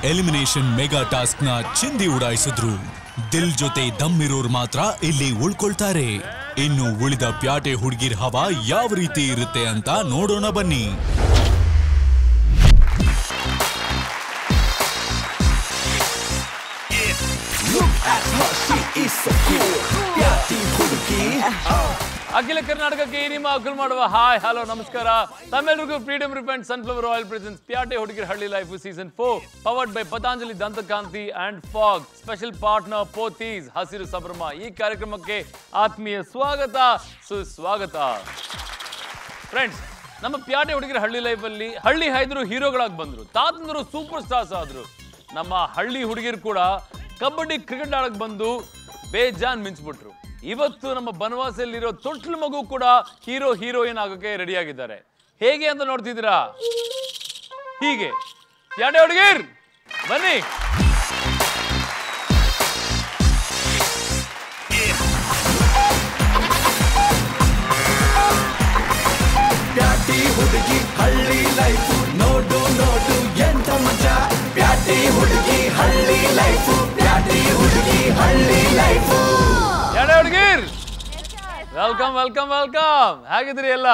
Elimination mega task ನ ಚಿಂದಿ ಉಡಾಯಿಸಿದ್ರು ದಿಲ್ ಜೊತೆ ದಮ್ ಇರೋರ್ ಮಾತ್ರ ಇಲ್ಲಿ ಉಳ್ಕೊಳ್ತಾರೆ ಇನ್ನು ಉಳಿದ ಪ್ಯಾಟೆ ಹುಡುಗಿರ್ ಹವಾ ಯಾವ ರೀತಿ ಇರುತ್ತೆ ಅಂತ ನೋಡೋಣ ಬನ್ನಿ ಅಖಿಲ ಕರ್ನಾಟಕಕ್ಕೆ ಈ ನಿಮ್ಮ ಅಕಲ್ ಮಾಡುವ ಹಾಯ್ ಹಲೋ ನಮಸ್ಕಾರ ತಮ್ಮೆಲ್ಲರಿಗೂ freedom refined sunflower oil presents ಪ್ಯಾಟೆ ಹುಡುಗಿರ ಹಳ್ಳಿ life season four powered by Patanjali Dantakanti and Fogg special partner Pothys ಹಸಿರು ಸಂಭ್ರಮ ಈ ಕಾರ್ಯಕ್ರಮಕ್ಕೆ ಆತ್ಮೀಯ ಸ್ವಾಗತ ಸುಸ್ವಾಗತ ಫ್ರೆಂಡ್ಸ್ ನಮ್ಮ ಪ್ಯಾಟೆ ಹುಡುಗಿರ ಹಳ್ಳಿ ಲೈಫಲ್ಲಿ ಹಳ್ಳಿ ಹೈದರು ಹೀರೋಗಳಾಗಿ ಬಂದ್ರು ತಾತಂದ್ರು ಸೂಪರ್ ಸ್ಟಾರ್ಸ್ ಆದ್ರು ನಮ್ಮ ಹಳ್ಳಿ ಹುಡುಗಿರು ಕೂಡ ಕಬಡ್ಡಿ ಕ್ರಿಕೆಟ್ ಆಡಕ್ ಬಂದು ಬೇಜಾನ್ ಮಿಂಚ್ಬಿಟ್ರು ಇವತ್ತು ನಮ್ಮ ಬನವಾಸಲ್ಲಿರೋ ತೊಟ್ಲು ಮಗು ಕೂಡ ಹೀರೋ ಹೀರೋಯಿನ್ ಆಗೋಕೆ ರೆಡಿ ಆಗಿದ್ದಾರೆ ಹೇಗೆ ಅಂತ ನೋಡ್ತಿದ್ದೀರಾ ಹೀಗೆ ಪ್ಯಾಟೆ ಹುಡುಗಿರ್ ಬನ್ನಿ ಪ್ಯಾಟಿ ಹುಡುಗಿ ಹಳ್ಳಿ ಲೈಫು ನೋಡು ನೋಡು ಎಂತ ಮಜಾ ಪ್ಯಾಟಿ ಹುಡುಗಿ ಹಳ್ಳಿ ಲೈಫು ಪ್ಯಾಟಿ ಹುಡುಗಿ ಹಳ್ಳಿ ಲೈಫು ಪ್ಯಾಟೆ ಹುಡುಗಿರ್ ವೆಲ್ಕಮ್ ವೆಲ್ಕಮ್ ವೆಲ್ಕಮ್ ಹೇಗಿದ್ರಿ ಎಲ್ಲ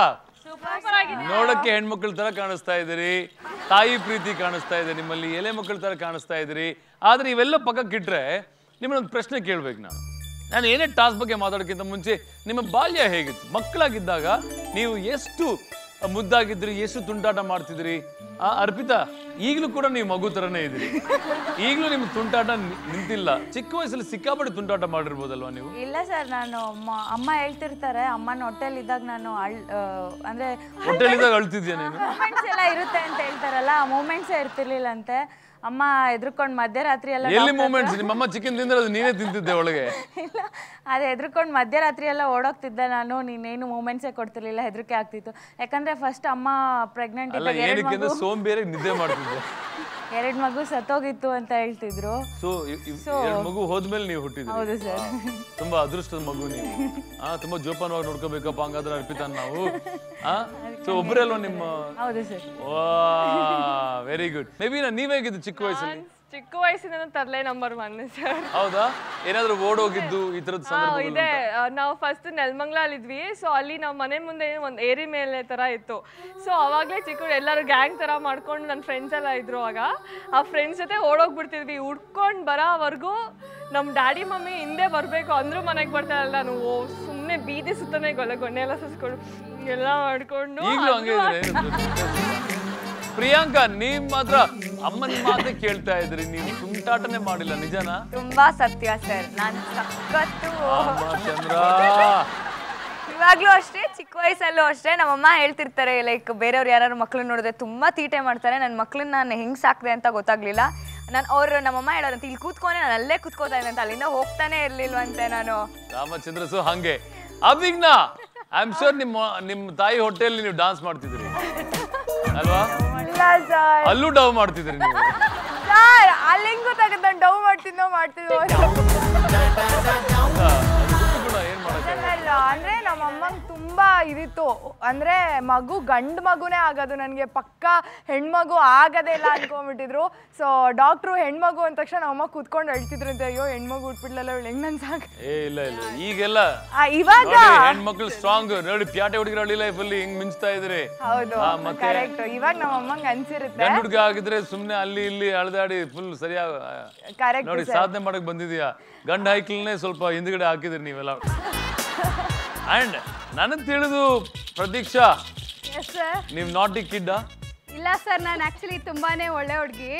ನೋಡಕ್ಕೆ ಹೆಣ್ಮಕ್ಳ ತರ ಕಾಣಿಸ್ತಾ ಇದ್ದೀರಿ ತಾಯಿ ಪ್ರೀತಿ ಕಾಣಿಸ್ತಾ ಇದೆ ನಿಮ್ಮಲ್ಲಿ ಎಲೆ ಮಕ್ಕಳ ತರ ಕಾಣಿಸ್ತಾ ಇದ್ದೀರಿ ಆದ್ರೆ ಇವೆಲ್ಲ ಪಕ್ಕಕ್ಕಿಟ್ರೆ ನಿಮ್ಮನ್ನೊಂದು ಪ್ರಶ್ನೆ ಕೇಳ್ಬೇಕು ನಾನು ನಾನು ಏನೇ ಟಾಸ್ ಬಗ್ಗೆ ಮಾತಾಡೋಕ್ಕಿಂತ ಮುಂಚೆ ನಿಮ್ಮ ಬಾಲ್ಯ ಹೇಗಿತ್ತು ಮಕ್ಕಳಾಗಿದ್ದಾಗ ನೀವು ಎಷ್ಟು ಮುದ್ದಾಗಿದ್ರಿ ಎಷ್ಟು ತುಂಟಾಟ ಮಾಡ್ತಿದ್ರಿ ಆ ಅರ್ಪಿತಾ ಈಗಲೂ ಕೂಡ ನೀವು ಮಗು ಥರನೇ ಇದ್ರಿ ಈಗಲೂ ನಿಮ್ಮ ತುಂಟಾಟ ನಿ- ನಿಂತಿಲ್ಲ ಚಿಕ್ಕ ವಯಸ್ಸಲ್ಲಿ ಸಿಕ್ಕಾಪಟ್ಟೆ ತುಂಟಾಟ ಮಾಡಿರ್ಬೋದಲ್ವಾ ನೀವು ಇಲ್ಲ ಸರ್ ನಾನು ಮ- ಅಮ್ಮ ಹೇಳ್ತಿರ್ತಾರೆ ಅಮ್ಮನ ಹೊಟ್ಟೆಲ್ ಇದ್ದಾಗ ನಾನು ಅಳ್ ಆ, ಅಂದ್ರೆ ಹೊಟ್ಟೆಲಿದ್ದಾಗ ಅಳ್ತಿದ್ಯಾ ನೀನು ಮೂಮೆಂಟ್ಸ್ ಎಲ್ಲ ಇರುತ್ತೆ ಅಂತ ಹೇಳ್ತಾರಲ್ಲ ಆ ಮೂಮೆಂಟ್ಸೇ ಇರ್ತಿರ್ಲಿಲ್ಲಂತೆ ಅಮ್ಮ ಎದ್ರುಕೊಂಡು ಮಧ್ಯರಾತ್ರಿ ಎಲ್ಲ ಎಲ್ಲಿ doctor ಮೂಮೆಂಟ್ಸ್ ನಿಮ್ಮಮ್ಮ ಚಿಕನ್ ತಿಂದ್ರೆ ಅದು ನೀನೇ ತಿಂತಿದ್ದೆ ಒಳಗೆ ಇಲ್ಲ ಅದೇ ಹೆದ್ರುಕೊಂಡು ಮಧ್ಯರಾತ್ರಿ ಎಲ್ಲ ಓಡೋಗ್ತಿದ್ದೆ ನಾನು ನೀನೇನು ಮೂಮೆಂಟ್ಸೇ ಕೊಡ್ತಿರ್ಲಿಲ್ಲ ಹೆದರಿಕೆ ಆಗ್ತಿತ್ತು ಯಾಕಂದ್ರೆ ಫಸ್ಟ್ ಅಮ್ಮ ಪ್ರೆಗ್ನೆಂಟ್ ಅಲ್ಲ ಇದ್ದಾಗ ಎರಡು ಏನಕ್ಕೆ ಅಂದ್ರೆ ಮಗು ಸೋಂಬೇರಿ ನಿದ್ದೆ ಮಾಡ್ತಿದ್ದೆ ಎರಡು ಮಗು ಸತ್ತೋಗಿತ್ತು ಅಂತ ಹೇಳ್ತಿದ್ರು ಸೊ ಎರಡು ಮಗು ಹೋದ್ಮೇಲೆ ನೀವು ಹುಟ್ಟಿದ್ರಿ ಹೌದು ಸರ್ ತುಂಬಾ ಅದೃಷ್ಟದ ಮಗು ನೀವು ಆ ತುಂಬಾ ಜೋಪಾನವಾಗಿ ನೋಡ್ಕೋಬೇಕಪ್ಪ ಹಂಗಾದ್ರೆ ಅರ್ಪಿತಾ ನಾವು ಆ ಸೊ ಒಬ್ಬರೇ ಅಲ್ವಾ ನಿಮ್ಮ ಹೌದು ಸರ್ ವಾ ವೆರಿ ಗುಡ್ ಮೇ ಬಿ ನೀವ್ ಹೇಗಿದ್ದು ಚಿಕ್ಕ ವಯಸ್ಸಲ್ಲಿ ಚಿಕ್ಕ ವಯಸ್ಸಿನ ತರಲೆ ನಂಬರ್ ಒನ್ ಸರ್ ಹೌದಾ ಏನಾದ್ರೂ ಓಡೋಗಿದ್ದು ಈ ತರದ ಸಂದರ್ಭಗಳು ಇದೆ ಆ, ನಾವು ಫಸ್ಟ್ ನೆಲಮಂಗ್ಲಲ್ಲಿದ್ವಿ ಸೊ ಅಲ್ಲಿ ನಾವು ಮನೆ ಮುಂದೆ ಒಂದು ಏರಿ ಮೇಲೆ ತರ ಇತ್ತು ಸೊ ಅವಾಗಲೇ ಚಿಕ್ಕ ಎಲ್ಲರೂ ಗ್ಯಾಂಗ್ ತರ ಮಾಡ್ಕೊಂಡು ನನ್ನ ಫ್ರೆಂಡ್ಸ್ ಎಲ್ಲ ಇದ್ರು ಆಗ ಆ ಫ್ರೆಂಡ್ಸ್ ಜೊತೆ ಓಡೋಗ್ಬಿಡ್ತಿದ್ವಿ ಹುಡ್ಕೊಂಡು ಬರೋವರೆಗೂ ನಮ್ಮ ಡ್ಯಾಡಿ ಮಮ್ಮಿ ಹಿಂದೆ ಬರಬೇಕು ಅಂದ್ರೂ ಮನೆಗೆ ಬರ್ತಾರಲ್ಲ ನಾನು ಓ ಸುಮ್ಮನೆ ಬೀದಿ ಸುತ್ತನೇ ಗೊಲ್ಲ ಗೊಣ್ಣೆ ಎಲ್ಲ ಸುಸ್ಕೊಂಡು ಎಲ್ಲ ಮಾಡ್ಕೊಂಡು ಈಗಲೂ ಹಂಗೆ ಇದ್ರೆ ಪ್ರಿಯಾಂಕಾ ನೀವ್ ಮಾತ್ರ ಅಮ್ಮನ ಮಾತೇ ಕೇಳ್ತಾ ಇದ್ರಿ ನೀವು ತುಂಟಾಟನೆ ಮಾಡಿಲ್ಲ ನಿಜನಾ ತುಂಬಾ ಸತ್ಯ ಸರ್ ನಾನು ಸಖತ್ತು ಅಮ್ಮ ಚಂದ್ರ ಇವಾಗ್ಲೂ ಅಷ್ಟೇ ಚಿಕ್ಕ ವಯಸ್ಸಲ್ಲೂ ಅಷ್ಟೇ ನಮ್ಮಮ್ಮ ಹೇಳ್ತಿರ್ತಾರೆ ಲೈಕ್ ಬೇರೆಯವ್ರು ಯಾರು ಮಕ್ಳು ನೋಡಿದ್ರೆ ತುಂಬಾ ತೀಟೆ ಮಾಡ್ತಾರೆ ನನ್ನ ಮಕ್ಳನ್ನ ನಾನು ಹೆಂಗ್ ಸಾಕ್ದೆ ಅಂತ ಗೊತ್ತಾಗ್ಲಿಲ್ಲ ನಾನು ಅವ್ರು ನಮ್ಮಮ್ಮ ಹೇಳೋದಂತ ಇಲ್ಲಿ ಕೂತ್ಕೊಂಡೆ ನಾನು ಅಲ್ಲೇ ಕೂತ್ಕೋತಾ ಇದ್ದೆ ಅಂತ ಅಲ್ಲಿಂದ ಹೋಗ್ತಾನೆ ಇರ್ಲಿಲ್ವಂತೆ ನಾನು ರಾಮಚಂದ್ರ ಸೊ ಹಂಗೆ ಅಭಿಜ್ಞ ಐ ಆಮ್ ಶೋರ್ ನಿಮ್ಮ ನಿಮ್ಮ ತಾಯಿ ಹೊಟ್ಟೆಯಲ್ಲಿ ನೀವು ಡಾನ್ಸ್ ಮಾಡ್ತಿದ್ರಿ ಅಲ್ವಾ ಇಲ್ಲ ಸರ್ ಅಲ್ಲೂ ಡವ್ ಮಾಡ್ತಿದ್ರಿ ನೀವು ಸರ್ ಅಲ್ಲಿ ಹೆಂಗ್ ಗೊತ್ತಾಗುತ್ತೆ ನಾನು ಡವ್ ಮಾಡ್ತಿದ್ದೋ ಮಾಡ್ತಿದ್ದೋ ಹೌದಾ? ಅದು ಬಿಟ್ಟು ಕೂಡ ಏನ್ ಮಾಡಕ್ಕೆ ಅಲ್ಲ ಅಂದ್ರೆ ನಮ್ಮ ಅಮ್ಮಂಗ್ ತುಂಬಾ ಇದಿತ್ತು ಅಂದ್ರೆ ಮಗು ಗಂಡು ಮಗುನೇ ಆಗೋದು ನನಗೆ ಪಕ್ಕ ಹೆಣ್ಮಗು ಆಗದೇ ಇಲ್ಲ ಅನ್ಕೊಂಡ್ಬಿಟ್ಟಿದ್ರು ಸೊ ಡಾಕ್ಟ್ರು ಹೆಣ್ಮಗು ಅಂದ ತಕ್ಷಣ ನಮ್ಮಮ್ಮ ಕೂತ್ಕೊಂಡು ಹೇಳ್ತಿದ್ರಂತೆ ಅಯ್ಯೋ ಹೆಣ್ಮಗು ಉಟ್ಬಿಡ್ಲಲ್ಲ ಇವಳು ಹೆಂಗ್ ನನ್ ಸಾಕ ಏ ಇಲ್ಲ ಇಲ್ಲ ಈಗೆಲ್ಲ ಆ, ಇವಾಗ ನೋಡಿ ಹೆಣ್ಮಕ್ಳು ಸ್ಟ್ರಾಂಗ್ ನೋಡಿ ಪ್ಯಾಟೆ ಹುಡುಗಿರ ಹಳ್ಳಿ ಲೈಫ್ ಅಲ್ಲಿ ಹಿಂಗ್ ಮಿಂಚ್ತಾ ಇದ್ರಿ ಹೌದು ಆ, ಮತ್ತೆ ಕರೆಕ್ಟ್ ಇವಾಗ ನಮ್ಮ ಅಮ್ಮಂಗ್ ಅನ್ಸಿರುತ್ತೆ ಗಂಡು ಹುಡುಗ ಆಗಿದ್ರೆ ಸುಮ್ನೆ ಅಲ್ಲಿ ಇಲ್ಲಿ ಅಳ್ದಾಡಿ ಫುಲ್ ಸರಿಯಾಗಿ Correct, ನೋಡಿ sir. ಸಾಧನೆ ಮಾಡಕ್ ಬಂದಿದ್ಯಾ ಗಂಡ ಹೈಕಲ್ನೇ ಸ್ವಲ್ಪ ಹಿಂದ್ಗಡೆ ಹಾಕಿದ್ರಿ ನೀವೆಲ್ಲ ಅಂಡ್ ನನಗ್ ತಿಳಿದು ಪ್ರತೀಕ್ಷಾ ನೀವ್ ನಾಟಿ ಕಿಡ್ಡ ಇಲ್ಲ ಸರ್ ನಾನು ಆಕ್ಚುಲಿ ತುಂಬಾನೇ ಒಳ್ಳೆ ಹುಡುಗಿ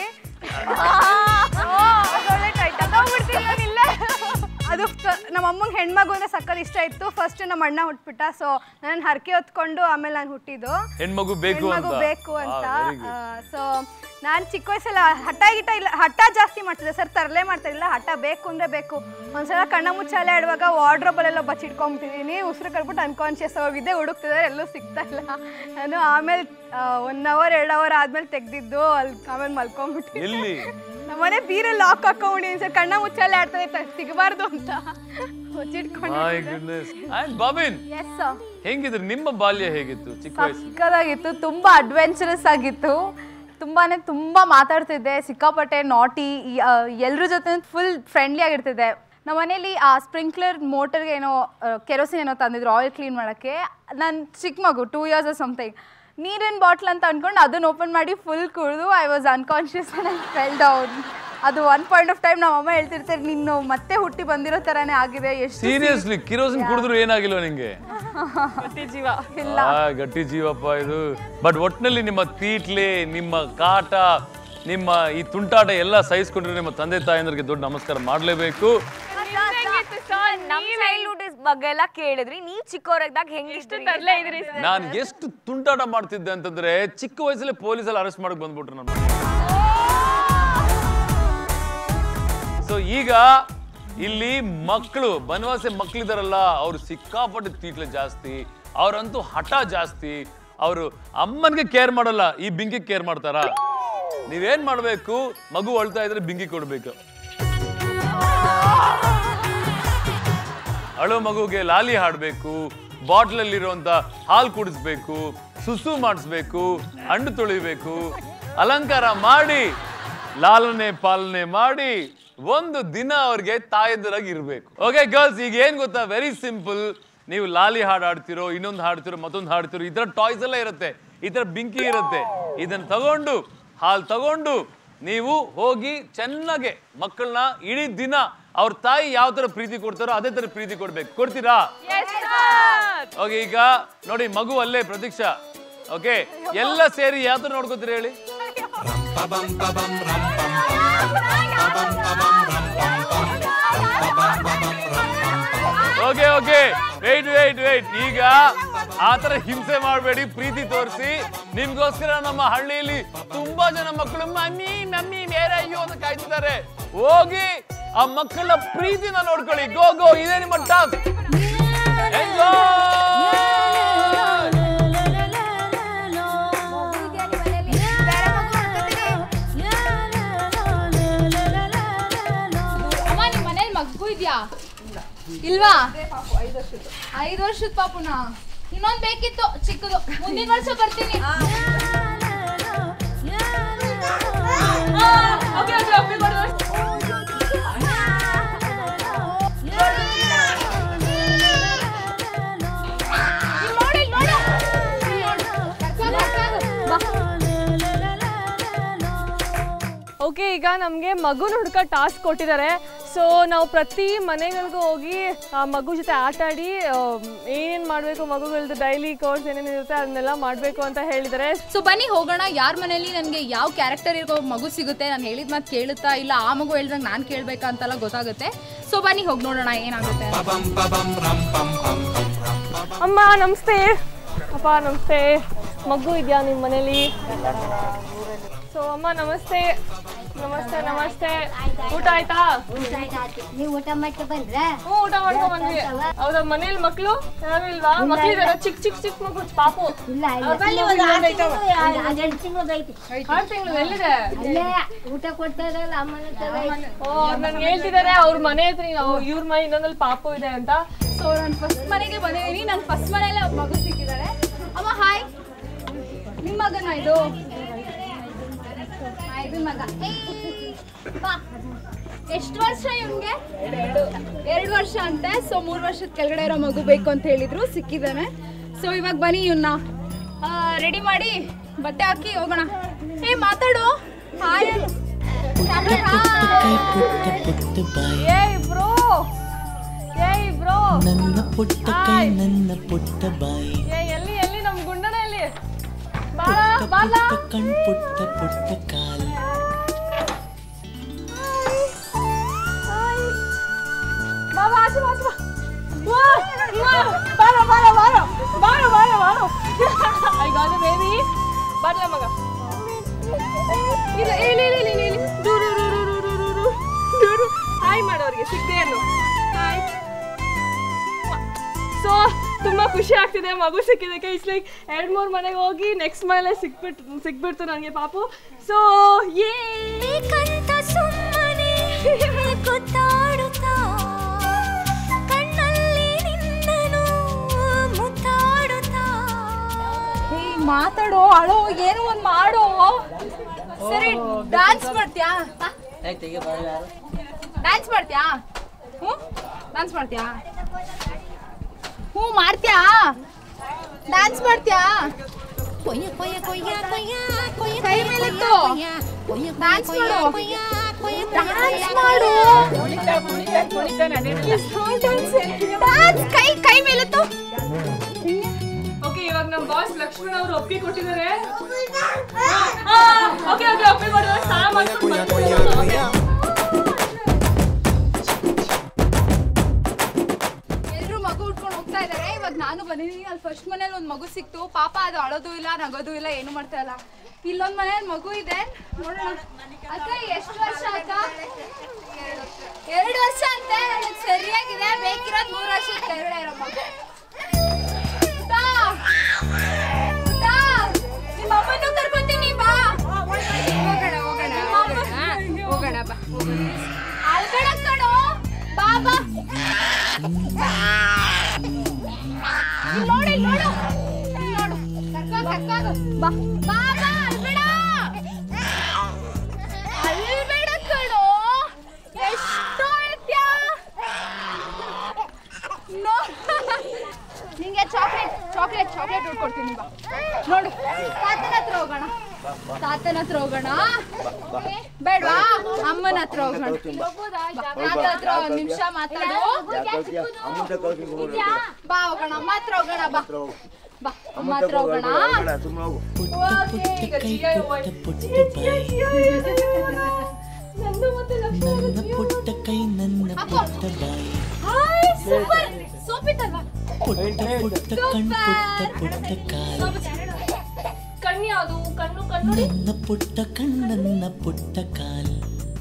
ಅದು ಫ- ನಮ್ಮ ಅಮ್ಮಂಗೆ ಹೆಣ್ಮಗು ಅಂದ್ರೆ ಸಕ್ಕತ್ ಇಷ್ಟ ಇತ್ತು ಫಸ್ಟ್ ನಮ್ಮ ಅಣ್ಣ ಹುಟ್ಬಿಟ್ಟ ಸೊ ನಾನು ಹರಕೆ ಹೊತ್ಕೊಂಡು ಆಮೇಲೆ ನಾನು ಹುಟ್ಟಿದ್ದು ಹೆಣ್ಮಗು ಬೇಕು ಹೆಣ್ಮಗು ಅಂತ ಬೇಕು ಅಂತ Ah, very good. ಸೊ ನಾನು ಚಿಕ್ಕ ವಯಸ್ಸಲ್ಲ ಹಠ ಗಿಟ ಇಲ್ಲ ಹಠ ಜಾಸ್ತಿ ಮಾಡ್ತಿದ್ದೆ ಸರ್ ತರಲೆ ಮಾಡ್ತಾ ಇಲ್ಲ ಹಠ ಬೇಕು ಅಂದ್ರೆ ಬೇಕು ಒಂದ್ಸಲ ಕಣ್ಣ ಮುಚ್ಚಾಲೆ ಆಡುವಾಗ ವಾರ್ಡ್ರೋಬಲ್ಲೆಲ್ಲ ಬಚ್ಚಿಟ್ಕೊಂಡ್ಬಿಟ್ಟಿದ್ದೀನಿ ಉಸಿರು ಕಟ್ಬಿಟ್ಟು ಅನ್ಕಾನ್ಶಿಯಸ್ ಹೋಗಿದ್ದೆ ಹುಡುಕ್ತಿದ್ದಾರೆ ಎಲ್ಲೂ ಸಿಗ್ತಾ ಇಲ್ಲ ನಾನು ಆಮೇಲೆ ಒನ್ ಅವರ್ ಎರಡು ಅವರ್ ಆದ್ಮೇಲೆ ತೆಗ್ದಿದ್ದು ಅಲ್ಲಿ ಆಮೇಲೆ ಮಲ್ಕೊಂಡ್ಬಿಟ್ಟು ಎಲ್ಲಿ ನಮ್ಮನೆ ಬೀರಲ್ಲಿ ಲಾಕ್ ಹಾಕೊಂಡಿದ್ದೀನಿ ಸರ್ ಕಣ್ಣ ಮುಚ್ಚಾಲೆ ಆಡ್ತಾ ಇತ್ತು ಸಿಗಬಾರ್ದು ಅಂತ ಮುಚ್ಚಿಟ್ಕೊಂಡು my goodness and Bhavin yes sir ಹೆಂಗಿದ್ರಿ ನಿಮ್ಮ ಬಾಲ್ಯ ಹೇಗಿತ್ತು ಚಿಕ್ಕ ವಯಸ್ಸು ಚಿಕ್ಕದಾಗಿತ್ತು ತುಂಬಾ ಅಡ್ವೆಂಚರಸ್ ಆಗಿತ್ತು ತುಂಬಾ ತುಂಬ ಮಾತಾಡ್ತಿದ್ದೆ ಸಿಕ್ಕಾಪಟ್ಟೆ ನಾಟಿ ಎಲ್ಲರ ಜೊತೆ ಫುಲ್ ಫ್ರೆಂಡ್ಲಿ ಆಗಿರ್ತಿದ್ದೆ ನಮ್ಮ ಮನೇಲಿ ಆ ಸ್ಪ್ರಿಂಕ್ಲರ್ ಮೋಟರ್ಗೆ ಏನೋ ಕೆರೋಸಿನ್ ಏನೋ ತಂದಿದ್ರು ಆಯಿಲ್ ಕ್ಲೀನ್ ಮಾಡೋಕ್ಕೆ ನಾನು ಚಿಕ್ಕ ಮಗು ಟೂ ಇಯರ್ಸ್ ಸಮಥಿಂಗ್ ನೀರಿನ ಬಾಟ್ಲ್ ಅಂತ ಅಂದ್ಕೊಂಡು ಅದನ್ನು ಓಪನ್ ಮಾಡಿ ಫುಲ್ ಕುಡಿದು I was unconscious and fell down ಅದು ಒನ್ ಪಾಯಿಂಟ್ ಆಫ್ ಟೈಮ್ ನಮ್ಮ ಅಮ್ಮ ಹೇಳ್ತಿರ್ತಾರೆ ನೀನು ಮತ್ತೆ ಹುಟ್ಟಿ ಬಂದಿರೋ ಥರನೇ ಆಗಿದೆ ಎಷ್ಟು ಸೀರಿಯಸ್ಲಿ ಕಿರೋಸಿನ್ ಕುಡಿದ್ರು ಏನಾಗಿಲ್ವ ನಿಂಗೆ ಗಟ್ಟಿ ಜೀವ ಆ, ಗಟ್ಟಿ ಜೀವಪ್ಪ ಇದು ಬಟ್ ಒಟ್ನಲ್ಲಿ ನಿಮ್ಮ ತೀಟ್ಲೆ ನಿಮ್ಮ ಕಾಟ ನಿಮ್ಮ ಈ ತುಂಟಾಟ ಎಲ್ಲ ಸಹಿಸ್ಕೊಂಡ್ರೆ ನಿಮ್ಮ ತಂದೆ ತಾಯಂದ್ರಿಗೆ ದೊಡ್ಡ ನಮಸ್ಕಾರ ಮಾಡಲೇಬೇಕು ನಮ್ಮ ಚೈಲ್ಡ್ಹುಡ್ ಬಗ್ಗೆ ಎಲ್ಲ ಕೇಳಿದ್ರಿ ನೀವು ಚಿಕ್ಕವರಾದಾಗ ಹೆಂಗಿಷ್ಟು ತರ್ಲೇ ಇದ್ರಿ ನಾನು ಎಷ್ಟು ತುಂಟಾಟ ಮಾಡ್ತಿದ್ದೆ ಅಂತಂದ್ರೆ ಚಿಕ್ಕ ವಯಸ್ಸಲ್ಲೇ ಪೊಲೀಸಲ್ಲಿ ಅರೆಸ್ಟ್ ಮಾಡಕ್ ಬಂದ್ಬಿಟ್ರು ನಾನು ಸೊ ಈಗ ಇಲ್ಲಿ ಮಕ್ಕಳು ಬನವಾಸಿ ಮಕ್ಕಳಿದಾರಲ್ಲ ಅವ್ರು ಸಿಕ್ಕಾಪಟ್ಟೆ ತೀಟ್ಲೆ ಜಾಸ್ತಿ ಅವ್ರಂತೂ ಹಠ ಜಾಸ್ತಿ ಅವರು ಅಮ್ಮನಿಗೆ ಕೇರ್ ಮಾಡಲ್ಲ ಈ ಬಿಂಗಿ ಕೇರ್ ಮಾಡ್ತಾರ ನೀವೇನ್ ಮಾಡ್ಬೇಕು ಮಗು ಅಳ್ತಾ ಇದ್ರೆ ಬಿಂಗಿ ಕೊಡ್ಬೇಕು ಅಳೋ ಮಗುಗೆ ಲಾಲಿ ಹಾಡಬೇಕು ಬಾಟ್ಲಲ್ಲಿರುವಂತ ಹಾಲು ಕುಡಿಸ್ಬೇಕು ಸುಸು ಮಾಡಿಸ್ಬೇಕು ಹಣ್ಣು ತೊಳಿಬೇಕು ಅಲಂಕಾರ ಮಾಡಿ ಲಾಲನೆ ಪಾಲನೆ ಮಾಡಿ ಒಂದು ದಿನ ಅವ್ರಿಗೆ ತಾಯಂದಿರಾಗಿ ಇರಬೇಕು ಓಕೆ ಗರ್ಲ್ಸ್ ಈಗ ಏನ್ ಗೊತ್ತಾ ವೆರಿ ಸಿಂಪಲ್ ನೀವು ಲಾಲಿ ಹಾಡು ಹಾಡ್ತಿರೋ ಇನ್ನೊಂದು ಹಾಡ್ತಿರೋ ಮತ್ತೊಂದು ಹಾಡ್ತಿರೋ ಈ ಥರ ಟಾಯ್ಸ್ ಎಲ್ಲ ಇರುತ್ತೆ ಈ ಥರ ಬಿಂಕಿ ಇರುತ್ತೆ ಇದನ್ನ ತಗೊಂಡು ಹಾಲು ತಗೊಂಡು ನೀವು ಹೋಗಿ ಚೆನ್ನಾಗೆ ಮಕ್ಕಳನ್ನ ಇಡೀ ದಿನ ಅವ್ರ ತಾಯಿ ಯಾವ ತರ ಪ್ರೀತಿ ಕೊಡ್ತಾರೋ ಅದೇ ತರ ಪ್ರೀತಿ ಕೊಡ್ಬೇಕು ಕೊಡ್ತೀರಾ ಓಕೆ ಈಗ ನೋಡಿ ಮಗು ಅಲ್ಲೇ ಪ್ರತೀಕ್ಷಾ ಓಕೆ ಎಲ್ಲ ಸೇರಿ ಯಾವ ತರ ನೋಡ್ಕೋತೀರಿ ಹೇಳಿ okay okay wait wait wait ಈಗ ಆ ತರ ಹಿಂಸೆ ಮಾಡಬೇಡಿ ಪ್ರೀತಿ ತೋರಿಸಿ ನಿಮ್ಗೋಸ್ಕರ ನಮ್ಮ ಹಳ್ಳಿಯಲ್ಲಿ ತುಂಬಾ ಜನ ಮಕ್ಕಳು ಮಮ್ಮಿ ಮಮ್ಮಿ ಬೇರೆ ಅಯ್ಯೋ ಅಂತ ಕಾಯ್ತಿದ್ದಾರೆ ಹೋಗಿ ಆ ಮಕ್ಕಳ ಪ್ರೀತಿನ ನೋಡ್ಕೊಳ್ಳಿ ಗೋ ಗೋ ಇದೇ ನಿಮ್ಮ ಟಾಸ್ಕ್ ಅಮ್ಮ ನಿಮ್ ಮನೇಲಿ ಮಗು ಇದ್ಯಾ ಇಲ್ವಾ ಐದು ವರ್ಷದ ಪಾಪುನ ಇನ್ನೊಂದ್ ಬೇಕಿತ್ತು ಚಿಕ್ಕದು ಮುಂದಿನ ವರ್ಷ ಬರ್ತೀನಿ ಇಲ್ಲಿ ನೋಡು, ಇಲ್ಲಿ ನೋಡು. ಇಲ್ಲಿ ನೋಡು. ಕರ್ಕೊಂಡ್ ಬಾ, ಓಕೆ ಈಗ ನಮಗೆ ಮಗುನ ಹುಡ್ಕ ಟಾಸ್ಕ್ ಕೊಟ್ಟಿದ್ದಾರೆ ಸೊ ನಾವು ಪ್ರತಿ ಮನೆಗಳಿಗೂ ಹೋಗಿ ಆ ಮಗು ಜೊತೆ ಆಟ ಆಡಿ ಏನೇನು ಮಾಡಬೇಕು ಮಗುಗಳದ್ದು ಡೈಲಿ ಕೋರ್ಸ್ ಏನೇನು ಇರುತ್ತೆ ಅದನ್ನೆಲ್ಲ ಮಾಡಬೇಕು ಅಂತ ಹೇಳಿದ್ದಾರೆ ಸೊ ಬನ್ನಿ ಹೋಗೋಣ ಯಾರ ಮನೇಲಿ ನನಗೆ ಯಾವ ಕ್ಯಾರೆಕ್ಟರ್ ಇರೋ ಮಗು ಸಿಗುತ್ತೆ ನಾನು ಹೇಳಿದ ಮಾತು ಕೇಳುತ್ತಾ ಇಲ್ಲ ಆ ಮಗು ಹೇಳ್ದಂಗೆ ನಾನು ಕೇಳಬೇಕಾ ಅಂತೆಲ್ಲ ಗೊತ್ತಾಗುತ್ತೆ ಸೊ ಬನ್ನಿ ಹೋಗಿ ನೋಡೋಣ ಏನಾಗುತ್ತೆ ಅಮ್ಮ ನಮಸ್ತೆ ಅಪ್ಪ ನಮಸ್ತೆ ಮಗು ಇದೆಯಾ ನಿಮ್ಮ ಮನೇಲಿ ಸೊ ಅಮ್ಮ ನಮಸ್ತೆ ನಮಸ್ತೆ ನಮಸ್ತೆ ಊಟ ಆಯ್ತಾ ನೀವು ಊಟ ಮಾಡ್ಕೊ ಬಂದ್ರೆ ಹ್ಞೂ ಊಟ ಮಾಡ್ಕೊಂಡ್ ಬಂದ್ವಿ ಹೌದಾ ಮನೇಲಿ ಮಕ್ಳು ಯಾರು ಇಲ್ವಾ ಮಕ್ಳಿದಾರ ಚಿಕ್ಕ ಚಿಕ್ಕ ಚಿಕ್ಕ ಮಗು ಪಾಪು ಇಲ್ಲ ಅವ್ರ್ ಮನೇಲಿ ಒಂದ್ ಆರು ತಿಂಗ್ಳು ಎರಡು ತಿಂಗಳು ಐತಿ ಆರು ತಿಂಗಳು ಎಲ್ಲಿದೆ ಅಲ್ಲೇ ಊಟ ಕೊಡ್ತಾ ಇರಲ್ಲ ಅಮ್ಮನ ಹತ್ರ ಐತಿ. ಓ ನನ್ಗೆ ಹೇಳ್ತಿದ್ದಾರೆ ಅವ್ರ ಮನೆ ಹತ್ರ ಇವ್ರ ಮನೆ ಇನ್ನೊಂದಲ್ಲಿ ಪಾಪು ಇದೆ ಅಂತ ಸೊ ನಾನು ಫಸ್ಟ್ ಮನೆಗೆ ಬಂದಿದ್ದೀನಿ ನನ್ನ ಫಸ್ಟ್ ಮನೆಯಲ್ಲೇ ಒಬ್ಬ ಮಗು ಸಿಕ್ಕಿದ್ದಾರೆ ಅಮ್ಮ ಹಾಯ್ ನಿಮ್ಮ ಮಗನ ಇದು ಆ, ಇದು ಮಗ ಬಾ ಎಷ್ಟು ವರ್ಷ ಇವನ್ಗೆ ಎರಡು ವರ್ಷ ಅಂತೆ ಸೊ ಮೂರು ವರ್ಷದ ಕೆಳಗಡೆ ಇರೋ ಮಗು ಬೇಕು ಅಂತ ಹೇಳಿದ್ರು ಸಿಕ್ಕಿದ್ದಾನೆ ಸೊ ಇವಾಗ ಬನ್ನಿ ಇವನ್ನ ರೆಡಿ ಮಾಡಿ ಬಟ್ಟೆ ಹಾಕಿ ಹೋಗೋಣ ಏ ಮಾತಾಡು ಹಾಯ್ ಏಯ್ ಬ್ರೋ ಏಯ್ ಬ್ರೋ ನನ್ನ ಪುಟ್ಟ ಕೈ ನನ್ನ ಪುಟ್ಟ ಬಾಯಿ ಏ ಎಲ್ಲಿ ಎಲ್ಲಿ ನಮ್ ಗುಂಡನ ಎಲ್ಲಿ ಬಾಳ ಪುಟ್ಟ ಬಾಲ ಪುಟ್ಟ ಕಣ್ ಪುಟ್ಟ ಪುಟ್ಟ ಕಾಲ್ ಬಾ ಬಾ ಆಚೆ ಬಾ ಆಚೆ ಬಾ ವಾ ವಾ ಬಾರ ಬಾರ ಬಾರ ಬಾರ ಬಾರ ಬಾರ ಐ ಗಾಟ್ ಬೇಬಿ ಬರ್ಲ ಮಗ ಇಲ್ಲ ಇಲ್ಲ ಇಲ್ಲ ಇಲ್ಲ ಇಲ್ಲ ದೂರು ದೂರು ದೂರು ದೂರು ದೂರು ಹಾಯ್ ಮಾಡೋರಿಗೆ ಸಿಗ್ದೆ ಏನು ಹಾಯ್ ಸೊ ತುಂಬಾ ಖುಷಿ ಆಗ್ತಿದೆ ಮಗು ಸಿಕ್ಕಿದ್ದಕ್ಕೆ ಇಟ್ಸ್ ಲೈಕ್ ಎರಡು ಮೂರು ಮನೆಗೆ ಹೋಗಿ ನೆಕ್ಸ್ಟ್ ಮನೇಲೆ ಸಿಕ್ಬಿಟ್ಟು ಸಿಕ್ಬಿಡ್ತು ನನಗೆ ಪಾಪು ಸೊ ಏ ಬೇಕಂತ ಸುಮ್ಮನೆ ಗೊತ್ತಾಡುತ್ತಾ ಕಣ್ಣಲ್ಲಿ ನಿನ್ನನು ಮುತ್ತಾಡುತ್ತಾ ಏಯ್ ಮಾತಾಡೋ ಅಳೋ ಏನೋ ಒಂದು ಮಾಡೋ ಸರಿ ಡಾನ್ಸ್ ಮಾಡ್ತೀಯಾ ಡ್ಯಾನ್ಸ್ ಮಾಡ್ತೀಯಾ ಹ್ಞೂ ಡ್ಯಾನ್ಸ್ ಮಾಡ್ತೀಯಾ ಹ್ಞೂ ಮಾಡ್ತೀಯಾ ಡ್ಯಾನ್ಸ್ ಮಾಡ್ತೀಯಾ ಕೈ ಮೇಲೆತ್ತು ಡ್ಯಾನ್ಸ್ ಮಾಡು ಡ್ಯಾನ್ಸ್ ಮಾಡು ಡ್ಯಾನ್ಸ್ ಕೈ ಕೈ ಮೇಲೆತ್ತು ಓಕೆ ಇವಾಗ ನಮ್ಮ ಬಾಸ್ ಲಕ್ಷ್ಮಣ್ ಅವರು ಒಪ್ಪಿಗೆ ಕೊಟ್ಟಿದ್ದಾರೆ ಓಕೆ ಓಕೆ ಒಪ್ಪಿಗೆ ಕೊಟ್ಟಿದ್ದಾರೆ ಸ್ನಾನ ಮಾಡ್ಕೊಂಡು ಬರ್ತೀನಿ. ಎಲ್ರು ಮಗು ಉಟ್ಕೊಂಡು ಹೋಗ್ತಾ ಇದಾರೆ ಇವಾಗ ನಾನು ಬಂದಿದ್ದೀನಿ ಅಲ್ಲಿ ಫಸ್ಟ್ ಮನೇಲಿ ಒಂದು ಮಗು ಸಿಕ್ತು ಪಾಪ ಅದು ಅಳೋದು ಇಲ್ಲ ನಗೋದು ಇಲ್ಲ ಏನು ಮಾಡ್ತಾ ಇಲ್ಲ ಇಲ್ಲೊಂದ್ ಮನೇಲಿ ಮಗು ಇದೆ ನೋಡೋಣ ಅಕ್ಕ ಎಷ್ಟು ವರ್ಷ ಅಕ್ಕ ಎರಡು ವರ್ಷ ಅಂತೆ ನನಗೆ ಸರಿಯಾಗಿದೆ ಬೇಕಿರೋದು ಮೂರು ವರ್ಷ ಕೆಳಗಡೆ ಇರೋ ಮಗು ಪುಟ್ಟ, ಪುಟ್ಟ, ನಿಮ್ಮ ಅಮ್ಮನೂ ಕರ್ಕೊಂತೀನಿ ಬಾ ಹೋಗೋಣ ಹೋಗೋಣ ಹೋಗೋಣ ಹೋಗೋಣ ಬಾ ಅಲ್ಬೇಡ ಕಣೋ ಬಾ ಬಾ ಇಲ್ಲಿ ನೋಡು ಇಲ್ಲಿ ನೋಡು ಇಲ್ಲಿ ನೋಡು ಕರ್ಕೋ ಕರ್ಕೋ ಬಾ ಬಾ ಬಾ ಅಲ್ಬೇಡ ಅಲ್ಬೇಡ ಕಣೋ ಎಷ್ಟು ಅಳ್ತ್ಯಾ ನೋ ನಿಂಗೆ ಚಾಕ್ಲೇಟ್ ಚಾಕ್ಲೇಟ್ ಚಾಕ್ಲೇಟ್ ಕೊಡ್ತೀನಿ ಬಾ ನೋಡು ತಾತನ ಹತ್ರ ಹೋಗೋಣ ತಾತನ ಹತ್ರ ಹೋಗೋಣ ಬೇಡವಾ ಅಮ್ಮನ ಹತ್ರ ಹೋಗೋಣ ತಾತ ಹತ್ರ ಒಂದ್ ನಿಮಿಷ ಮಾತಾಡು ಬಾ ಹೋಗೋಣ ಅಮ್ಮ ಹತ್ರ ಹೋಗೋಣ ಬಾ ಬಾ ಅಮ್ಮ ಹತ್ರ ಹೋಗೋಣ ಓಕೆ, ಈಗ ಜಿಯ ಹೋಯ್ತು. ಪುಟ್ಟ ಬಾಯಿ ನನ್ನ ಪುಟ್ಟ ಕೈ ನನ್ನ ಪುಟ್ಟ ಬಾಯಿ ಹಾಯ್ ಸೂಪರ್ ಸೋಪಿತ್ತಲ್ಲ ಪುಟ್ಟ ಪುಟ್ಟ ಕಣ್ ಪುಟ್ಟ ಪುಟ್ಟ ಕಾಲು ಕಣ್ಣು ಯಾವುದು ಕಣ್ಣು ಕಣ್ಣು ನನ್ನ ಪುಟ್ಟ ಕಣ್ಣನ್ನ ಪುಟ್ಟ ಕಾಲ್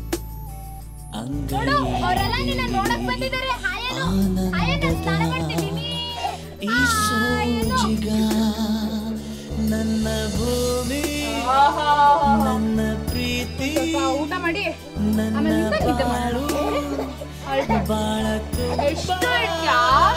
ನೋಡು ಅಂಗೈ ಅವರೆಲ್ಲ ನಿನ್ನ ನೋಡಕ್ ಬಂದಿದ್ದಾರೆ ಹಾಯನು ಹಾಯನು ಸ್ನಾನ ಮಾಡ್ತಿದ್ದೀನಿ ಈ ಸೋಜಿಗ ನನ್ನ ಭೂಮಿ ನನ್ನ ಪ್ರೀತಿ ಊಟ ಮಾಡಿ ನನ್ನ ಆಮೇಲೆ ನಿದ್ದೆ ಮಾಡು. ಬಾಳು ಬಾಳ ಎಷ್ಟು ಹೇಳ್ತ್ಯಾ?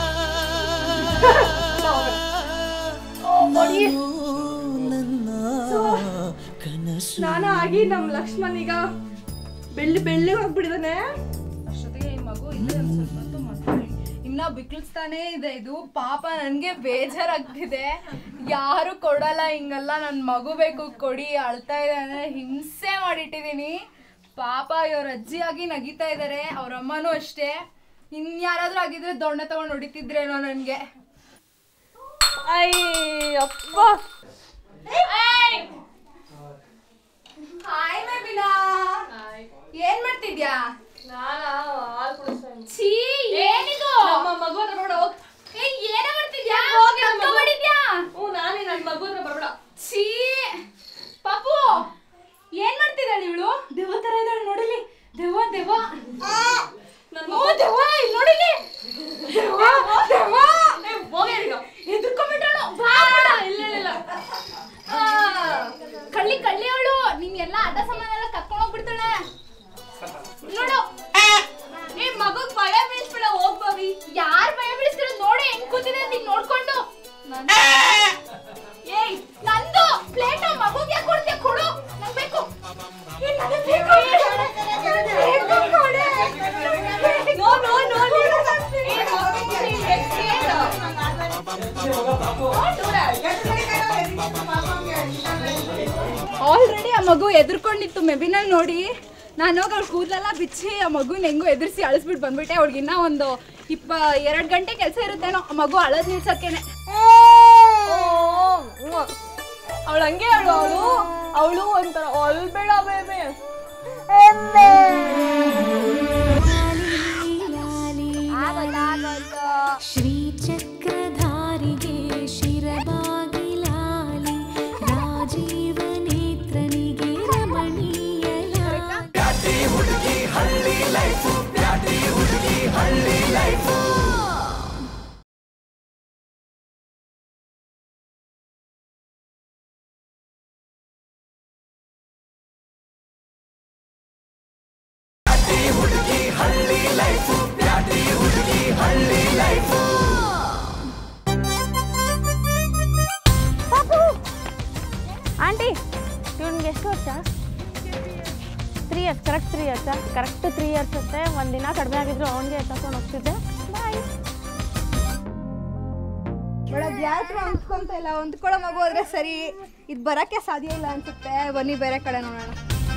ನಾನು ನನ್ನ ಕನಸು ಸ್ನಾನ ಆಗಿ ನಮ್ಮ ಲಕ್ಷ್ಮಣ್ ಈಗ ಬೆಳ್ಳಿ ಬೆಳ್ಳಿ ಹೋಗ್ಬಿಟ್ಟಿದಾನೆ ಅಷ್ಟೊತ್ತಿಗೆ ಈ ಮಗು ಇಲ್ಲೇ ಒಂದ್ ಸ್ವಲ್ಪ ಹೊತ್ತು ಮಲ್ಕೊಳ್ಳಿ. ಇನ್ನ ಬಿಕ್ಳಿಸ್ತಾನೇ ಇದೆ ಇದು ಪಾಪ ನನ್ಗೆ ಬೇಜಾರಾಗ್ತಿದೆ ಯಾರು ಕೊಡಲ್ಲ ಹಿಂಗಲ್ಲ ನನ್ ಮಗು ಬೇಕು ಕೊಡಿ ಅಳ್ತಾ ಇದೆ ಅಂದ್ರೆ ಹಿಂಸೆ ಮಾಡಿಟ್ಟಿದೀನಿ ಪಾಪ ಇವ್ರ ಅಜ್ಜಿಯಾಗಿ ನಗಿತಾ ಇದಾರೆ ಅವ್ರ ಅಮ್ಮನೂ ಅಷ್ಟೇ ಇನ್ಯಾರಾದ್ರೂ ಆಗಿದ್ರೆ ದೊಣ್ಣೆ ತಗೊಂಡು ಹೊಡಿತಿದ್ರೇನೋ ನನ್ಗೆ ಅಯ್ಯಪ್ಪ ಹಾಯ್ ಮೇಬಿನಾ ಏನ್ ಮಾಡ್ತಿದ್ಯಾ ನಾನಾ ಹಾಲು ಕುಡಿಸ್ತಾ ಇದ್ದೀನಿ. ಛೀ ಏನಿದು ನಮ್ಮ ಮಗು ಹತ್ರ ಬೇಡ ಹೋಗ್ ಏ ಏನ ಮಾಡ್ತಿದ್ಯಾ ಹೋಗಿ ನಮ್ಮ ಕಕ್ಕ ಮಗು- ಹೊಡಿದ್ಯಾ ಹ್ಞೂ ನಾನೇ ನನ್ನ ಮಗು ಹತ್ರ ಬರ್ಬೇಡ ಛೀ ಪಾಪು ಏನ್ ಮಾಡ್ತಿದ್ದಾಳೆ ಇವಳು ದೆವ್ವ ತರ ಇದ್ದಾಳೆ ನೋಡಿಲಿ ದೆವ್ವ ದೆವ್ವ ನನ್ನ ಓ ದೆವ್ವ ಇಲ್ಲಿ ನೋಡಿಲಿ ದೆವ್ವ ದೆವ್ವ ಹೋಗಿ ಈಗ ಎದುರ್ಕೊಂಡ್ಬಿಟ್ಟಳು ಬಾ ಇಲ್ಲ ಇಲ್ಲ ಇಲ್ಲ ಆ, ಕಳ್ಳಿ ಕಳ್ಳಿ ಅವಳು ನೀನ್ ಎಲ್ಲ ಆಟ ಸಾಮಾನ ಎಲ್ಲ ಕರ್ಕೊಂಡು ಹೋಗ್ಬಿಡ್ತಾಳೆ ನೋಡು ಏ ಮಗಗ್ ಭಯ ಬೀಳಿಸ್ಬಿಡ ಹೋಗ್ಬವಿ ಯಾರ್ ಭಯ ಬೀಳಿಸ್ತಾರ ನೋಡಿ ಹೆಂಗ್ ಕೂತಿದೆ ನೀನ್ ನೋಡ್ಕೊಂಡು ಏಯ್ ನಂದು ಪ್ಲೇಟ್ ಮಗುಗ್ ಯಾಕೆ ಕೊಡ್ತೀಯ ಕೊಡು ನಂಗ್ ಬೇಕು ಏ, ನನಗ್ ಬೇಕು. ಬೇಕು ಕೊಡೆ. No no no no. ಏ, ಮಗುಗೆ ನೀನ್ ಕೇಳು. ಆಲ್ರೆಡಿ ಆ ಮಗು ಎದುರ್ಕೊಂಡಿತ್ತು ಮೆಬಿನಲ್ಲಿ ನೋಡಿ ನಾನು ಹೋಗಿ ಅವ್ಳ ಕೂದಲೆಲ್ಲ ಬಿಚ್ಚಿ ಆ ಮಗುನ ಹೆಂಗೋ ಎದುರಿಸಿ ಅಳಿಸ್ಬಿಟ್ಟು ಬಂದ್ಬಿಟ್ಟೆ ಅವ್ಳಿಗೆ ಇನ್ನೂ ಒಂದು ಇಪ್ಪ ಎರಡು ಗಂಟೆ ಕೆಲಸ ಇರುತ್ತೇನೋ ಆ ಮಗು ಅಳದ್ ನಿಲ್ಸಕ್ಕೇನೆ ಅವಳು ಹಂಗೆ ಅವಳು ಅವಳು ಅವಳು ಒಂಥರ ಅಲ್ಬೇಡ ಬೇಬೆ ಶ್ರೀಚಕ್ರಧಾರಿಗೆ ಶಿರಬಾಗಿಲಾಲಿ ರಾಜೀವ ನೇತ್ರನಿಗೆ ರಮಣೀಯ ಆಂಟಿ ಇವ್ನಿಗೆ ಎಷ್ಟು ವರ್ಷ three years correct three years correct three years ಅಂತೆ ಒಂದಿನ ಕಡಿಮೆ ಆಗಿದ್ರು ಅವನಿಗೆ ತಗೊಂಡು ಹೋಗ್ತಿದ್ದೆ ಬಾಯ್ ಒಳಗೆ ಯಾರು ಹೊಂದ್ಕೊಂತ ಇಲ್ಲ ಹೊಂದ್ಕೊಳ್ಳೋ ಮಗು ಹೋದ್ರೆ ಸರಿ ಇದು ಬರೋಕ್ಕೆ ಸಾಧ್ಯ ಇಲ್ಲ ಅನ್ಸುತ್ತೆ ಬನ್ನಿ ಬೇರೆ ಕಡೆ ನೋಡೋಣ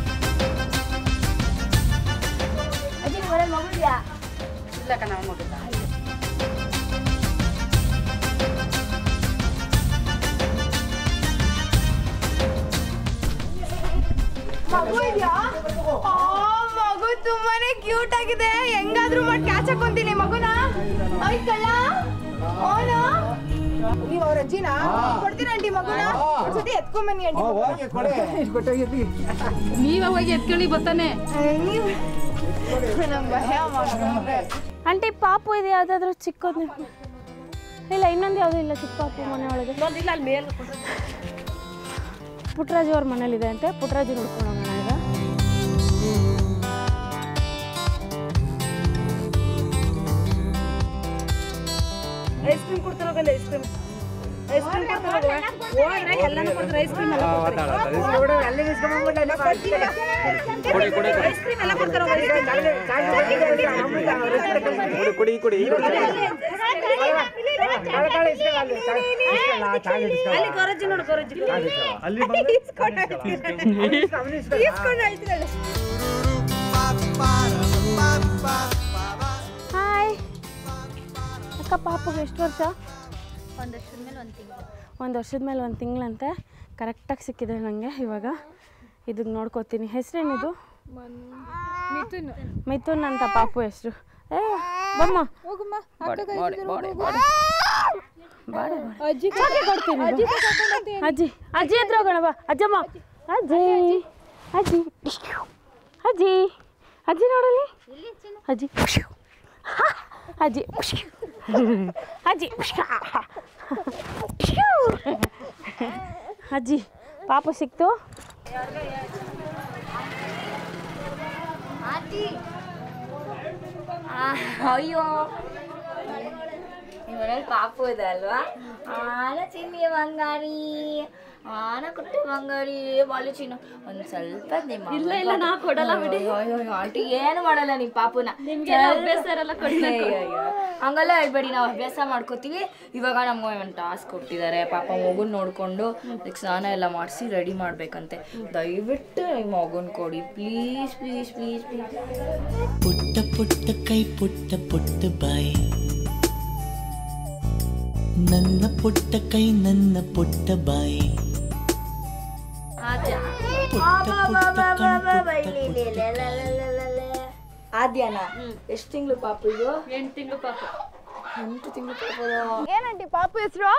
ಮಗು ಇದೆಯಾ ಮಗು ತುಂಬಾನೇ ಕ್ಯೂಟ್ ಆಗಿದೆ ಹೆಂಗಾದ್ರೂ ಮಾಡಿ ಕ್ಯಾಚ್ ಹಾಕೊಂತೀನಿ ಮಗುನ ಓಯ್ ಕಳ್ಳ ಓನು ನೀವು ಅವ್ರ ಅಜ್ಜಿನ ಕೊಡ್ತೀರಾ ಆಂಟಿ ಮಗುನ ಒಂದ್ಸತಿ ಎತ್ಕೊಂಬನ್ನಿ ಆಂಟಿ ನೀವೇ ಹೋಗಿ ಎತ್ಕೊಳ್ಳಿ ಬರ್ತಾನೆ ನೀವು ನಮ್ಮ ಭಯ ಮಾಡ್ಕೊಂಡ್ರೆ ಆಂಟಿ ಪಾಪು ಇದೆ ಯಾವುದಾದ್ರೂ ಚಿಕ್ಕದು ಇಲ್ಲ ಇನ್ನೊಂದು ಯಾವುದೂ ಇಲ್ಲ ಚಿಕ್ಕ ಪಾಪು ಮನೆ ಒಳಗೆ ಇಲ್ಲ ಅಲ್ಲಿ ಮೇಲೆ ಪುಟ್ರಾಜು ಅವ್ರ ಮನೇಲಿದೆ ಅಂತೆ ಪುಟ್ರಾಜು ನೋಡ್ಕೊಂಡು ಹೋಗೋಣ ಈಗ ಐಸ್ ಕ್ರೀಮ್ ಕೊಡ್ತಾರೆ ಹೋಗಲ್ಲ ಐಸ್ ಕ್ರೀಮ್ ಐಸ್ ಕ್ರೀಮ್ ಕೊಡ್ತಾರೆ ಹೋದ್ರೆ ಎಲ್ಲಾನು ಕೊಡ್ತಾರೆ ಐಸ್ ಕ್ರೀಮ್ ಎಲ್ಲ ಕೊಡ್ತಾರೆ ಐಸ್ ಕ್ರೀಮ್ ಎಲ್ಲ ಕೊಡ್ತಾರೆ ಅಲ್ಲಿ ಕೊರಜಿ ನೋಡು ಕೊರಜಿ ಈಸ್ಕೊಂಡು ಹೇಳ್ತಿದ್ದಾಳೆ ಹಾಯ್ ಅಕ್ಕ ಪಾಪುಗೆ ಎಷ್ಟು ವರ್ಷ ಒಂದು ವರ್ಷದ ಮೇಲೆ ಒಂದು ತಿಂಗಳಂತೆ ಕರೆಕ್ಟಾಗಿ ಸಿಕ್ಕಿದೆ ನನಗೆ ಇವಾಗ ಇದಕ್ಕೆ ನೋಡ್ಕೋತೀನಿ ಹೆಸರೇನಿದು ಮಿಥುನ್ ಅಂತ ಪಾಪು ಹೆಸರು ಏ ಬಮ್ಮ ಬಾಡ ಅಜ್ಜಿ ಕೊಡ್ತೀನಿ ಬಾ. ಅಜ್ಜಿ ಅಜ್ಜಿ ಹತ್ರ ಹೋಗೋಣ ಬಾ ಅಜ್ಜಮ್ಮ ಅಜ್ಜಿ ಅಜ್ಜಿ ಅಜ್ಜಿ ಅಜ್ಜಿ ನೋಡಲಿ ಅಜ್ಜಿ ಅಜ್ಜಿ ಅಜ್ಜಿ ಅಜ್ಜಿ ಪಾಪು ಸಿಕ್ತು ಅಯ್ಯೋ ಇವರಲ್ಲಿ ಪಾಪು ಇದೆ ಅಲ್ವಾ ಆನ ಚಿನ್ನಿ ಬಂಗಾರಿ ಆನ ಕುಟ್ಟಿ ಬಂಗಾರಿ ಬಾಲು ಚಿನ್ನ ಒಂದು ಸ್ವಲ್ಪ ನಿಮ್ಮ ಇಲ್ಲ ಇಲ್ಲ ನಾ ಕೊಡಲ್ಲ ಬಿಡಿ ಆಂಟಿ ಏನು ಮಾಡಲ್ಲ ನಿಮ್ಮ ಪಾಪುನ ನಿಮ್ಗೆ ಅಭ್ಯಾಸ ಇರಲ್ಲ ಹಂಗೆಲ್ಲ ಹೇಳ್ಬೇಡಿ ನಾವು ಅಭ್ಯಾಸ ಮಾಡ್ಕೋತೀವಿ ಇವಾಗ ನಮ್ಗೆ ಒಂದು ಟಾಸ್ಕ್ ಕೊಟ್ಟಿದ್ದಾರೆ ಪಾಪ ಮಗುನ ನೋಡಿಕೊಂಡು ಅದಕ್ಕೆ ಸ್ನಾನ ಎಲ್ಲ ಮಾಡಿಸಿ ರೆಡಿ ಮಾಡ್ಬೇಕಂತೆ ದಯವಿಟ್ಟು ನಿಮ್ಮ ಮಗುನ ಕೊಡಿ ಪ್ಲೀಸ್ ಪ್ಲೀಸ್ ಪ್ಲೀಸ್ ಪ್ಲೀಸ್ ಪುಟ್ಟ ಪುಟ್ಟ ಕೈ ಪುಟ್ಟ ಪುಟ್ಟ ಬಾಯಿ ನನ್ನ ಪುಟ್ಟ ಕೈ ನನ್ನ ಪುಟ್ಟ ಬಾಯಿ ಆದ್ಯಾನ ಎಷ್ಟು ತಿಂಗಳು ಪಾಪು ಇದು ಎಂಟು ತಿಂಗಳು ಪಾಪ ಎಂಟು ತಿಂಗಳು ಪಾಪು ಏನಂಟಿ ಪಾಪು ಹೆಸರು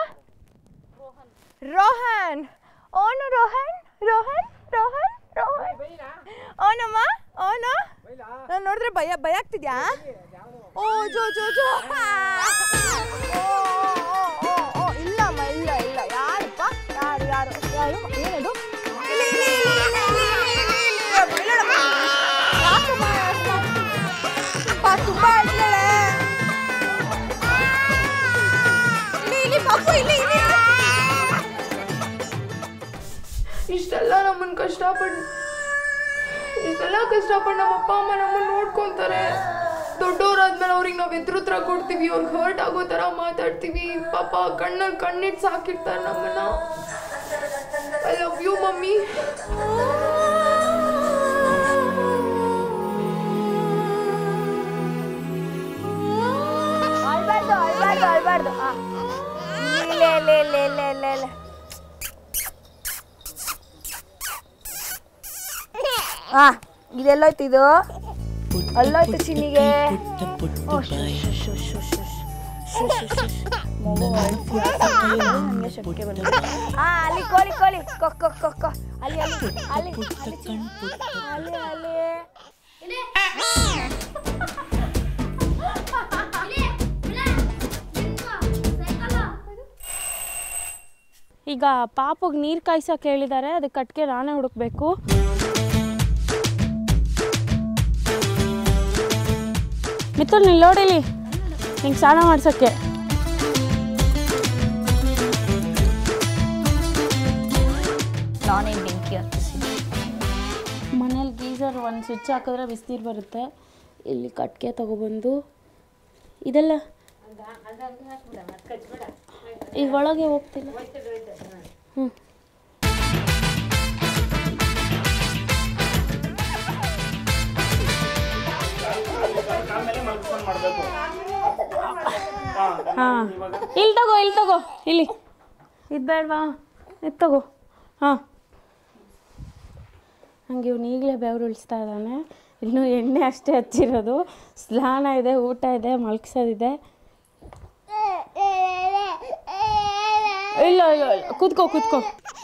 ರೋಹನ್ ಓನು ರೋಹನ್ ರೋಹನ್ ರೋಹನ್ ರೋಹನ್ ಓನಮ್ಮ ಓನು ನಾನು ನೋಡಿದ್ರೆ ಭಯ ಭಯ ಆಗ್ತಿದ್ಯಾ ಓ ಜೋ ಜೋ ಜೋ ಓ, ಓ, ಓ, ಓ, ಇಲ್ಲಮ್ಮ ಇಲ್ಲ ಇಲ್ಲ ಯಾರಪ್ಪ ಯಾರು ಯಾರು ಯಾರು ಏನದು ಇಲ್ಲಿ, ಇಲ್ಲಿ, ಇಲ್ಲಿ, ಇಲ್ಲಿ, ಇಲ್ಲಿ, ಇಲ್ಲಿ, ಇಲ್ಲಿ, ಇಲ್ಲಿ, ಇಲ್ಲಮ್ಮ. ಯಾಕಮ್ಮ ಅಷ್ಟು? ಪಾ, ತುಂಬಾ ಅಳ್ತಾಳೆ. ಇಲ್ಲಿ, ಇಲ್ಲಿ, ಪಾಪು, ಇಲ್ಲಿ, ಇಲ್ಲಿ. ಇಷ್ಟೆಲ್ಲ ನಮ್ಮನ್ನ ಕಷ್ಟಪಟ್ಟು ಇಷ್ಟೆಲ್ಲ ಕಷ್ಟಪಟ್ಟು ನಮ್ಮ ಅಪ್ಪ ಅಮ್ಮ ನಮ್ಮನ್ನ ನೋಡ್ಕೊಂತಾರೆ ದೊಡ್ಡವರಾದ್ಮೇಲೆ ಅವ್ರಿಗೆ ನಾವು ಎದುರುತ್ರ ಕೊಡ್ತೀವಿ ಅವ್ರಿಗೆ ಹರ್ಟ್ ಆಗೋ ಥರ ಮಾತಾಡ್ತೀವಿ ಪಾಪ ಕಣ್ಣಲ್ಲಿ ಕಣ್ಣಿಟ್ಟು ಸಾಕಿರ್ತಾರೆ ನಮ್ಮನ್ನ ಐ ಲವ್ ಯು ಮಮ್ಮಿ ಅಳ್ಬಾರ್ದು ಅಳ್ಬಾರ್ದು ಅಳ್ಬಾರ್ದು ಆ. ಇಲ್ಲ ಇಲ್ಲ ಇಲ್ಲ ಇಲ್ಲ ಇಲ್ಲ ಇಲ್ಲ ಆ ಇದೆಲ್ಲೋಯ್ತು ಇದು ಅಲ್ಲೋಯ್ತು ಚಿನ್ನಿಗೆ ಪುಟ್ಟ ಪುಟ್ಟ ಬಾಯಿ ಆ ಅಲ್ಲಿ ಕೋಳಿ ಕೋಳಿ ಕೊ ಕೊ ಕೊ ಕೊ ಅಲ್ಲಿ ಅಲ್ಲಿ ಅಲ್ಲಿ ಪುಟ್ಟ ಕಣ್ ಪುಟ್ಟ ಅಲ್ಲಿ ಅಲ್ಲಿ ಈಗ ಪಾಪುಗೆ ನೀರು ಕಾಯ್ಸೋಕೆ ಹೇಳಿದ್ದಾರೆ ಅದಕ್ಕೆ ಕಟ್ಗೆ ನಾನೇ ಹುಡುಕ್ಬೇಕು ಮಿಥುನ್ ಇಲ್ಲಿ ನೋಡಿಲಿ ನಿಂಗೆ ಸ್ನಾನ ಮಾಡ್ಸೋಕ್ಕೆ ನಾನೇ ಬೆಂಕಿ ಹತ್ತಿಸಿ ಮನೇಲಿ ಗೀಸರ್ ಬಾಯ್ಲರ್ ಒಂದು ಸ್ವಿಚ್ ಹಾಕಿದ್ರೆ ಬಿಸಿನೀರು ಬರುತ್ತೆ ಇಲ್ಲಿ ಕಟ್ಗೆ ತಗೊಬಂದು ಇದೆಲ್ಲ ಈಗ ಒಳಗೆ ಹೋಗ್ತಿಲ್ಲ ಹ್ಞೂ ಹಾಂ ಇಲ್ಲಿ ತಗೋ ಇಲ್ಲಿ ತಗೋ ಇಲ್ಲಿ ಇದು ಬೇಡವಾ ಇದು ತಗೋ ಹಾಂ ಹಂಗೆ ಇವ್ನು ಈಗಲೇ ಬೆವರು ಇಳಿಸ್ತಾ ಇದ್ದಾನೆ ಇನ್ನೂ ಎಣ್ಣೆ ಅಷ್ಟೇ ಹಚ್ಚಿರೋದು ಸ್ನಾನ ಇದೆ ಊಟ ಇದೆ ಮಲ್ಗ್ಸೋದಿದೆ ಇಲ್ಲ ಇಲ್ಲ ಇಲ್ಲ ಕೂತ್ಕೋ ಕೂತ್ಕೋ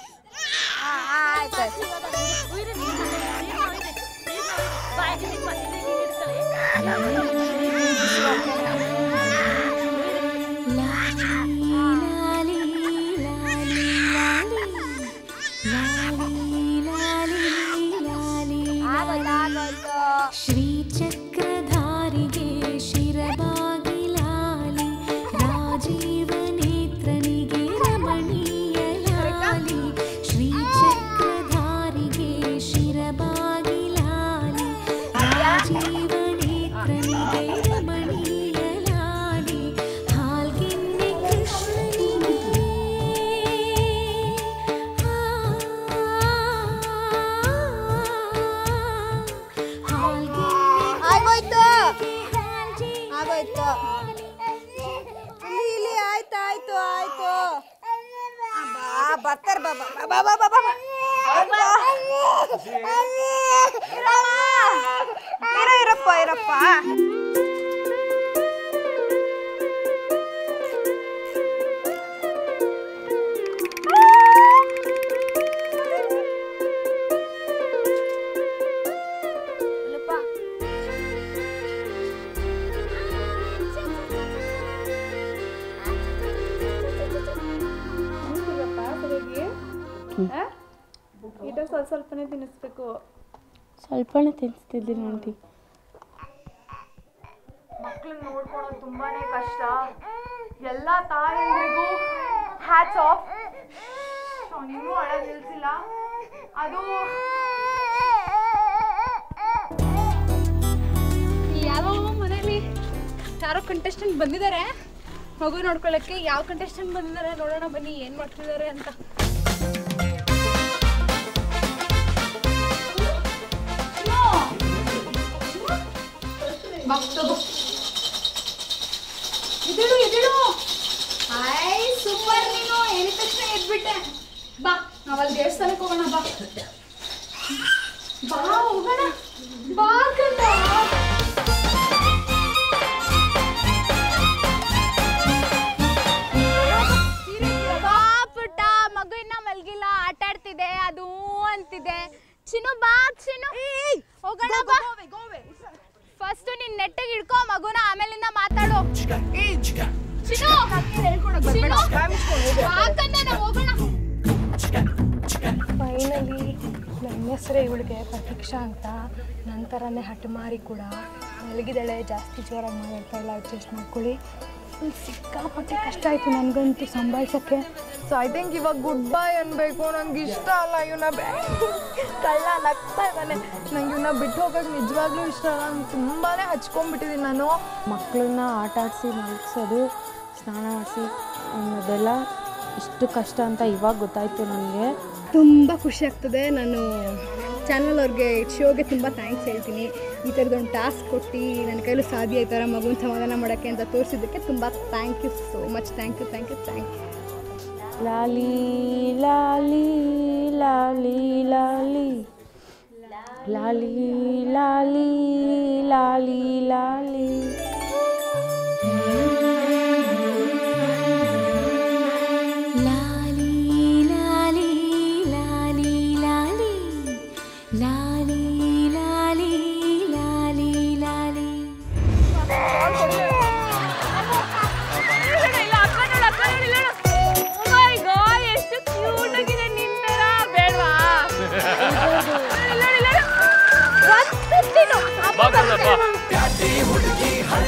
ಶ್ರೀಚಕ್ರಧಾರಿಗೆ ಶಿರಬಾಗಿಲಾಲಿ ರಾಜೀವ ನೇತ್ರನಿಗೆ ರಮಣೀಯ ಲಾಲಿ ಶ್ರೀಚಕ್ರಧಾರಿಗೆ ಶಿರಬಾಗಿಲಾಲಿ ರಾಜೀವ ನೇತ್ರನಿಗೆ ರಮಣೀಯ ಲಾಲಿ ಹಾಲ್ಗೆನ್ನೆ ಕೃಷ್ಣನಿಗೆ ಆಗೋಯ್ತು ಆಗೋಯ್ತು ಇಲ್ಲಿ ಇಲ್ಲಿ ಆಯ್ತು ಆಯ್ತು ಆಯ್ತು ಬಾ ಬರ್ತಾರ ಬಾ ಬಾ ಬಾ ಬಾ ಬಾ ಬಾ ಬಾ ಇರ ಇರಪ್ಪ ಇರಪ್ಪ ಇದು ಸ್ವಲ್ಪ ಸ್ವಲ್ಪನೇ ತಿನ್ನಿಸ್ಬೇಕು ಸ್ವಲ್ಪನೇ ತಿನ್ನಿಸ್ತಿದ್ದೀನಿ ಆಂಟಿ ಮಕ್ಳನ್ನ ನೋಡ್ಕೊಳ್ಳೋದು ತುಂಬಾನೇ ಕಷ್ಟ ಎಲ್ಲ ತಾಯಂದ್ರಿಗೂ ಹ್ಯಾಟ್ಸ್ ಆಫ್ ಇನ್ನೂ ಅಳೋದು ನಿಲ್ಸಿಲ್ಲ ಅದು ಯಾವ ಮನೇಲಿ ಯಾರೋ ಕಂಟೆಸ್ಟೆಂಟ್ ಬಂದಿದ್ದಾರೆ ಮಗು ನೋಡ್ಕೊಳ್ಳೋಕ್ಕೆ ಯಾವ ಕಂಟೆಸ್ಟೆಂಟ್ ಬಂದಿದ್ದಾರೆ ನೋಡೋಣ ಬನ್ನಿ ಏನು ಮಾಡ್ತಿದ್ದಾರೆ ಅಂತ ಎದಿಳು ಎದಿಳು ಹಾಯ್ ಸೂಪರ್ ನೀನು ಹೇಳಿದ ತಕ್ಷಣ ಎದ್ಬಿಟ್ಟೆ ಬಾ ನಾವಲ್ಲಿ ದೇವಸ್ಥಾನಕ್ಕೆ ಹೋಗೋಣ ಬಾ ಬಾ ಹೋಗೋಣ ಬಾ ಕಂದ ಬಾ ಪುಟ್ಟ ಮಗು ಇನ್ನ ಮಲ್ಗಿಲ್ಲ ಆಟ ಆಡ್ತಿದೆ ಅದು ಅಂತಿದೆ ಚಿನ್ನು ಬಾ ಚಿನ್ನು ಹೋಗೋಣ ಬಾ ಫಸ್ಟ್ ನಿನ್ ನೆಟ್ಟಿಗೆ ಹಿಡ್ಕೋ ಮಗುನ ಆಮೇಲಿಂದ ಮಾತಾಡು ಚಿನ್ನು ಚಿನ್ನು ಬಾಕಂದೆ ನಾವು ಹೋಗೋಣ ಫೈನಲಿ ನನ್ನ ಹೆಸರೇ ಇವಳಿಗೆ ಪ್ರತೀಕ್ಷಾ ಅಂತ ನನ್ನ ಥರನೇ ಹಠಮಾರಿ ಕೂಡ ಮಲಗಿದಾಳೆ ಜಾಸ್ತಿ ಜೋರಾಗಿ ಮಾತಾಡ್ತಾ ಇಲ್ಲ ಅಡ್ಜಸ್ಟ್ ಮಾಡ್ಕೊಳ್ಳಿ ಫುಲ್ ಸಿಕ್ಕಾಪಟ್ಟೆ ಕಷ್ಟ ಆಯಿತು ನನಗಂತೂ ಸಂಭಾಳಿಸೋಕ್ಕೆ ಸೊ ಐ ಥಿಂಕ್ ಇವಾಗ ಗುಡ್ ಬೈ ಅನ್ಬೇಕು ನಂಗೆ ಇಷ್ಟ ಅಲ್ಲ ಇವನ್ನ ಕಳ್ಳ ನಗ್ತಾ ಇದ್ದಾನೆ ನಂಗೆ ಇವನ್ನ ಬಿಟ್ಟು ಹೋಗೋಕೆ ನಿಜವಾಗ್ಲೂ ಇಷ್ಟ ಅಲ್ಲ ನಾನು ತುಂಬಾನೇ ಹಚ್ಕೊಂಡ್ಬಿಟ್ಟಿದ್ದೀನಿ ನಾನು ಮಕ್ಕಳನ್ನ ಆಟ ಆಡಿಸಿ ಮಲಗಿಸೋದು ಸ್ನಾನ ಮಾಡಿಸಿ ಅದೆಲ್ಲ ಇಷ್ಟು ಕಷ್ಟ ಅಂತ ಇವಾಗ ಗೊತ್ತಾಯಿತು ನನಗೆ ತುಂಬ ಖುಷಿ ಆಗ್ತದೆ ನಾನು ಚಾನಲ್ ಅವ್ರಿಗೆ ಶೋಗೆ ತುಂಬ ಥ್ಯಾಂಕ್ಸ್ ಹೇಳ್ತೀನಿ ಈ ಥರದೊಂದು ಟಾಸ್ಕ್ ಕೊಟ್ಟು ನನ್ನ ಕೈಲೂ ಸಾಧ್ಯ ಈ ಥರ ಮಗುನ ಸಮಾಧಾನ ಮಾಡೋಕ್ಕೆ ಅಂತ ತೋರಿಸಿದ್ದಕ್ಕೆ ತುಂಬ thank you so much thank you thank you thank you ಲಾಲಿ ಲಾಲಿ ಲಾಲಿ ಲಾಲಿ ಲಾಲಿ ಲಾಲಿ ಲಾಲಿ ಲಾಲಿ ಲಾಲಿ ಲಾಲಿ ಲಾಲಿ ಲಾಲಿ ಲಾಲಿ ಲಾಲಿ ಲಾಲಿ ಲಾಲಿ ಎಷ್ಟು ಕ್ಯೂಟ್ ಆಗಿದೆ ನಿನ್ನ ಬೇಡವಾ ಬಾ ಕಂದ, ಬಾ. ಪ್ಯಾಟೆ ಹುಡುಗಿ ಹಳ್ಳಿ